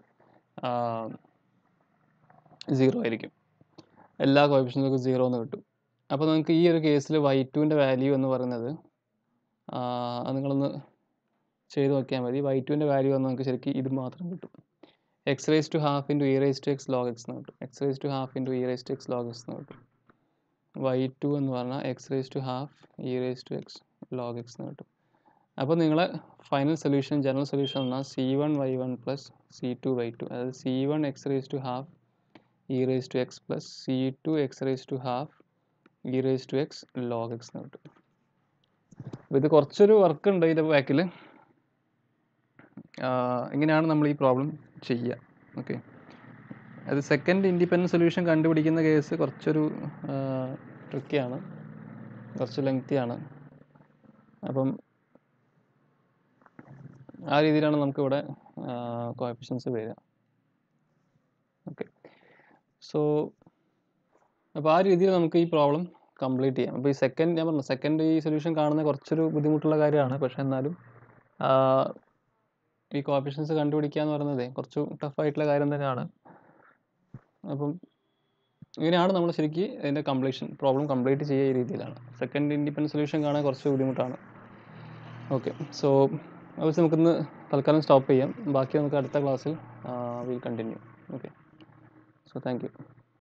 സീറോ ആയിരിക്കും എല്ലാ കോഫിഷ്യൻസും സീറോ എന്ന് കിട്ടും അപ്പോൾ നിങ്ങൾക്ക് ഈ ഒരു കേസിൽ വൈ ടുവിൻ്റെ വാല്യൂ എന്ന് പറയുന്നത് അത് നിങ്ങളൊന്ന് ചെയ്ത് നോക്കിയാൽ മതി വൈ ടുവിൻ്റെ വാല്യൂ എന്ന് നമുക്ക് ശരിക്കും ഇത് മാത്രം കിട്ടും x raise to half into e raise to x log x എന്ന് കിട്ടും x raise to half into e raise to x log x എന്ന് കിട്ടും വൈ ടു എന്ന് പറഞ്ഞാൽ x raise to half e raise to x log x എന്ന് കിട്ടും അപ്പോൾ നിങ്ങളെ ഫൈനൽ സൊല്യൂഷൻ ജനറൽ സൊല്യൂഷൻ എന്നാൽ c one Y one plus C two Y two അതായത് c one x raise to half e raise to x plus C two X raise to half e raise to x log x എന്ന് കിട്ടും അപ്പോൾ ഇത് കുറച്ചൊരു work ഉണ്ട് ഇതിൻ്റെ ബാക്കിൽ ഇങ്ങനെയാണ് നമ്മൾ ഈ പ്രോബ്ലം ചെയ്യുക ഓക്കെ അത് സെക്കൻഡ് ഇൻഡിപെൻഡൻറ്റ് സൊല്യൂഷൻ കണ്ടുപിടിക്കുന്ന കേസ് കുറച്ചൊരു ട്രിക്കിയാണ് കുറച്ച് ലെങ്തിയാണ് അപ്പം ആ രീതിയിലാണ് നമുക്കിവിടെ കോയഫിഷ്യൻസ് വരിക ഓക്കെ സോ അപ്പോൾ ആ രീതിയിൽ നമുക്ക് ഈ പ്രോബ്ലം കംപ്ലീറ്റ് ചെയ്യാം അപ്പോൾ ഈ സെക്കൻഡ് ഞാൻ പറഞ്ഞു സെക്കൻഡ് ഈ സൊല്യൂഷൻ കാണുന്നത് കുറച്ചൊരു ബുദ്ധിമുട്ടുള്ള കാര്യമാണ് പക്ഷേ എന്നാലും ഈ കോഫിഷ്യൻസ് കണ്ടുപിടിക്കുക എന്ന് പറയുന്നത് കുറച്ച് ടഫായിട്ടുള്ള കാര്യം തന്നെയാണ് അപ്പം ഇങ്ങനെയാണ് നമ്മൾ ശരിക്കും അതിൻ്റെ കംപ്ലീഷൻ പ്രോബ്ലം കംപ്ലീറ്റ് ചെയ്യുക ഈ രീതിയിലാണ് സെക്കൻഡ് ഇൻഡിപെൻഡൻറ്റ് സൊല്യൂഷൻ കാണാൻ കുറച്ച് ബുദ്ധിമുട്ടാണ് ഓക്കെ സോ അത് നമുക്കിന്ന് തൽക്കാലം സ്റ്റോപ്പ് ചെയ്യാം ബാക്കി നമുക്ക് അടുത്ത ക്ലാസ്സിൽ will continue okay so thank U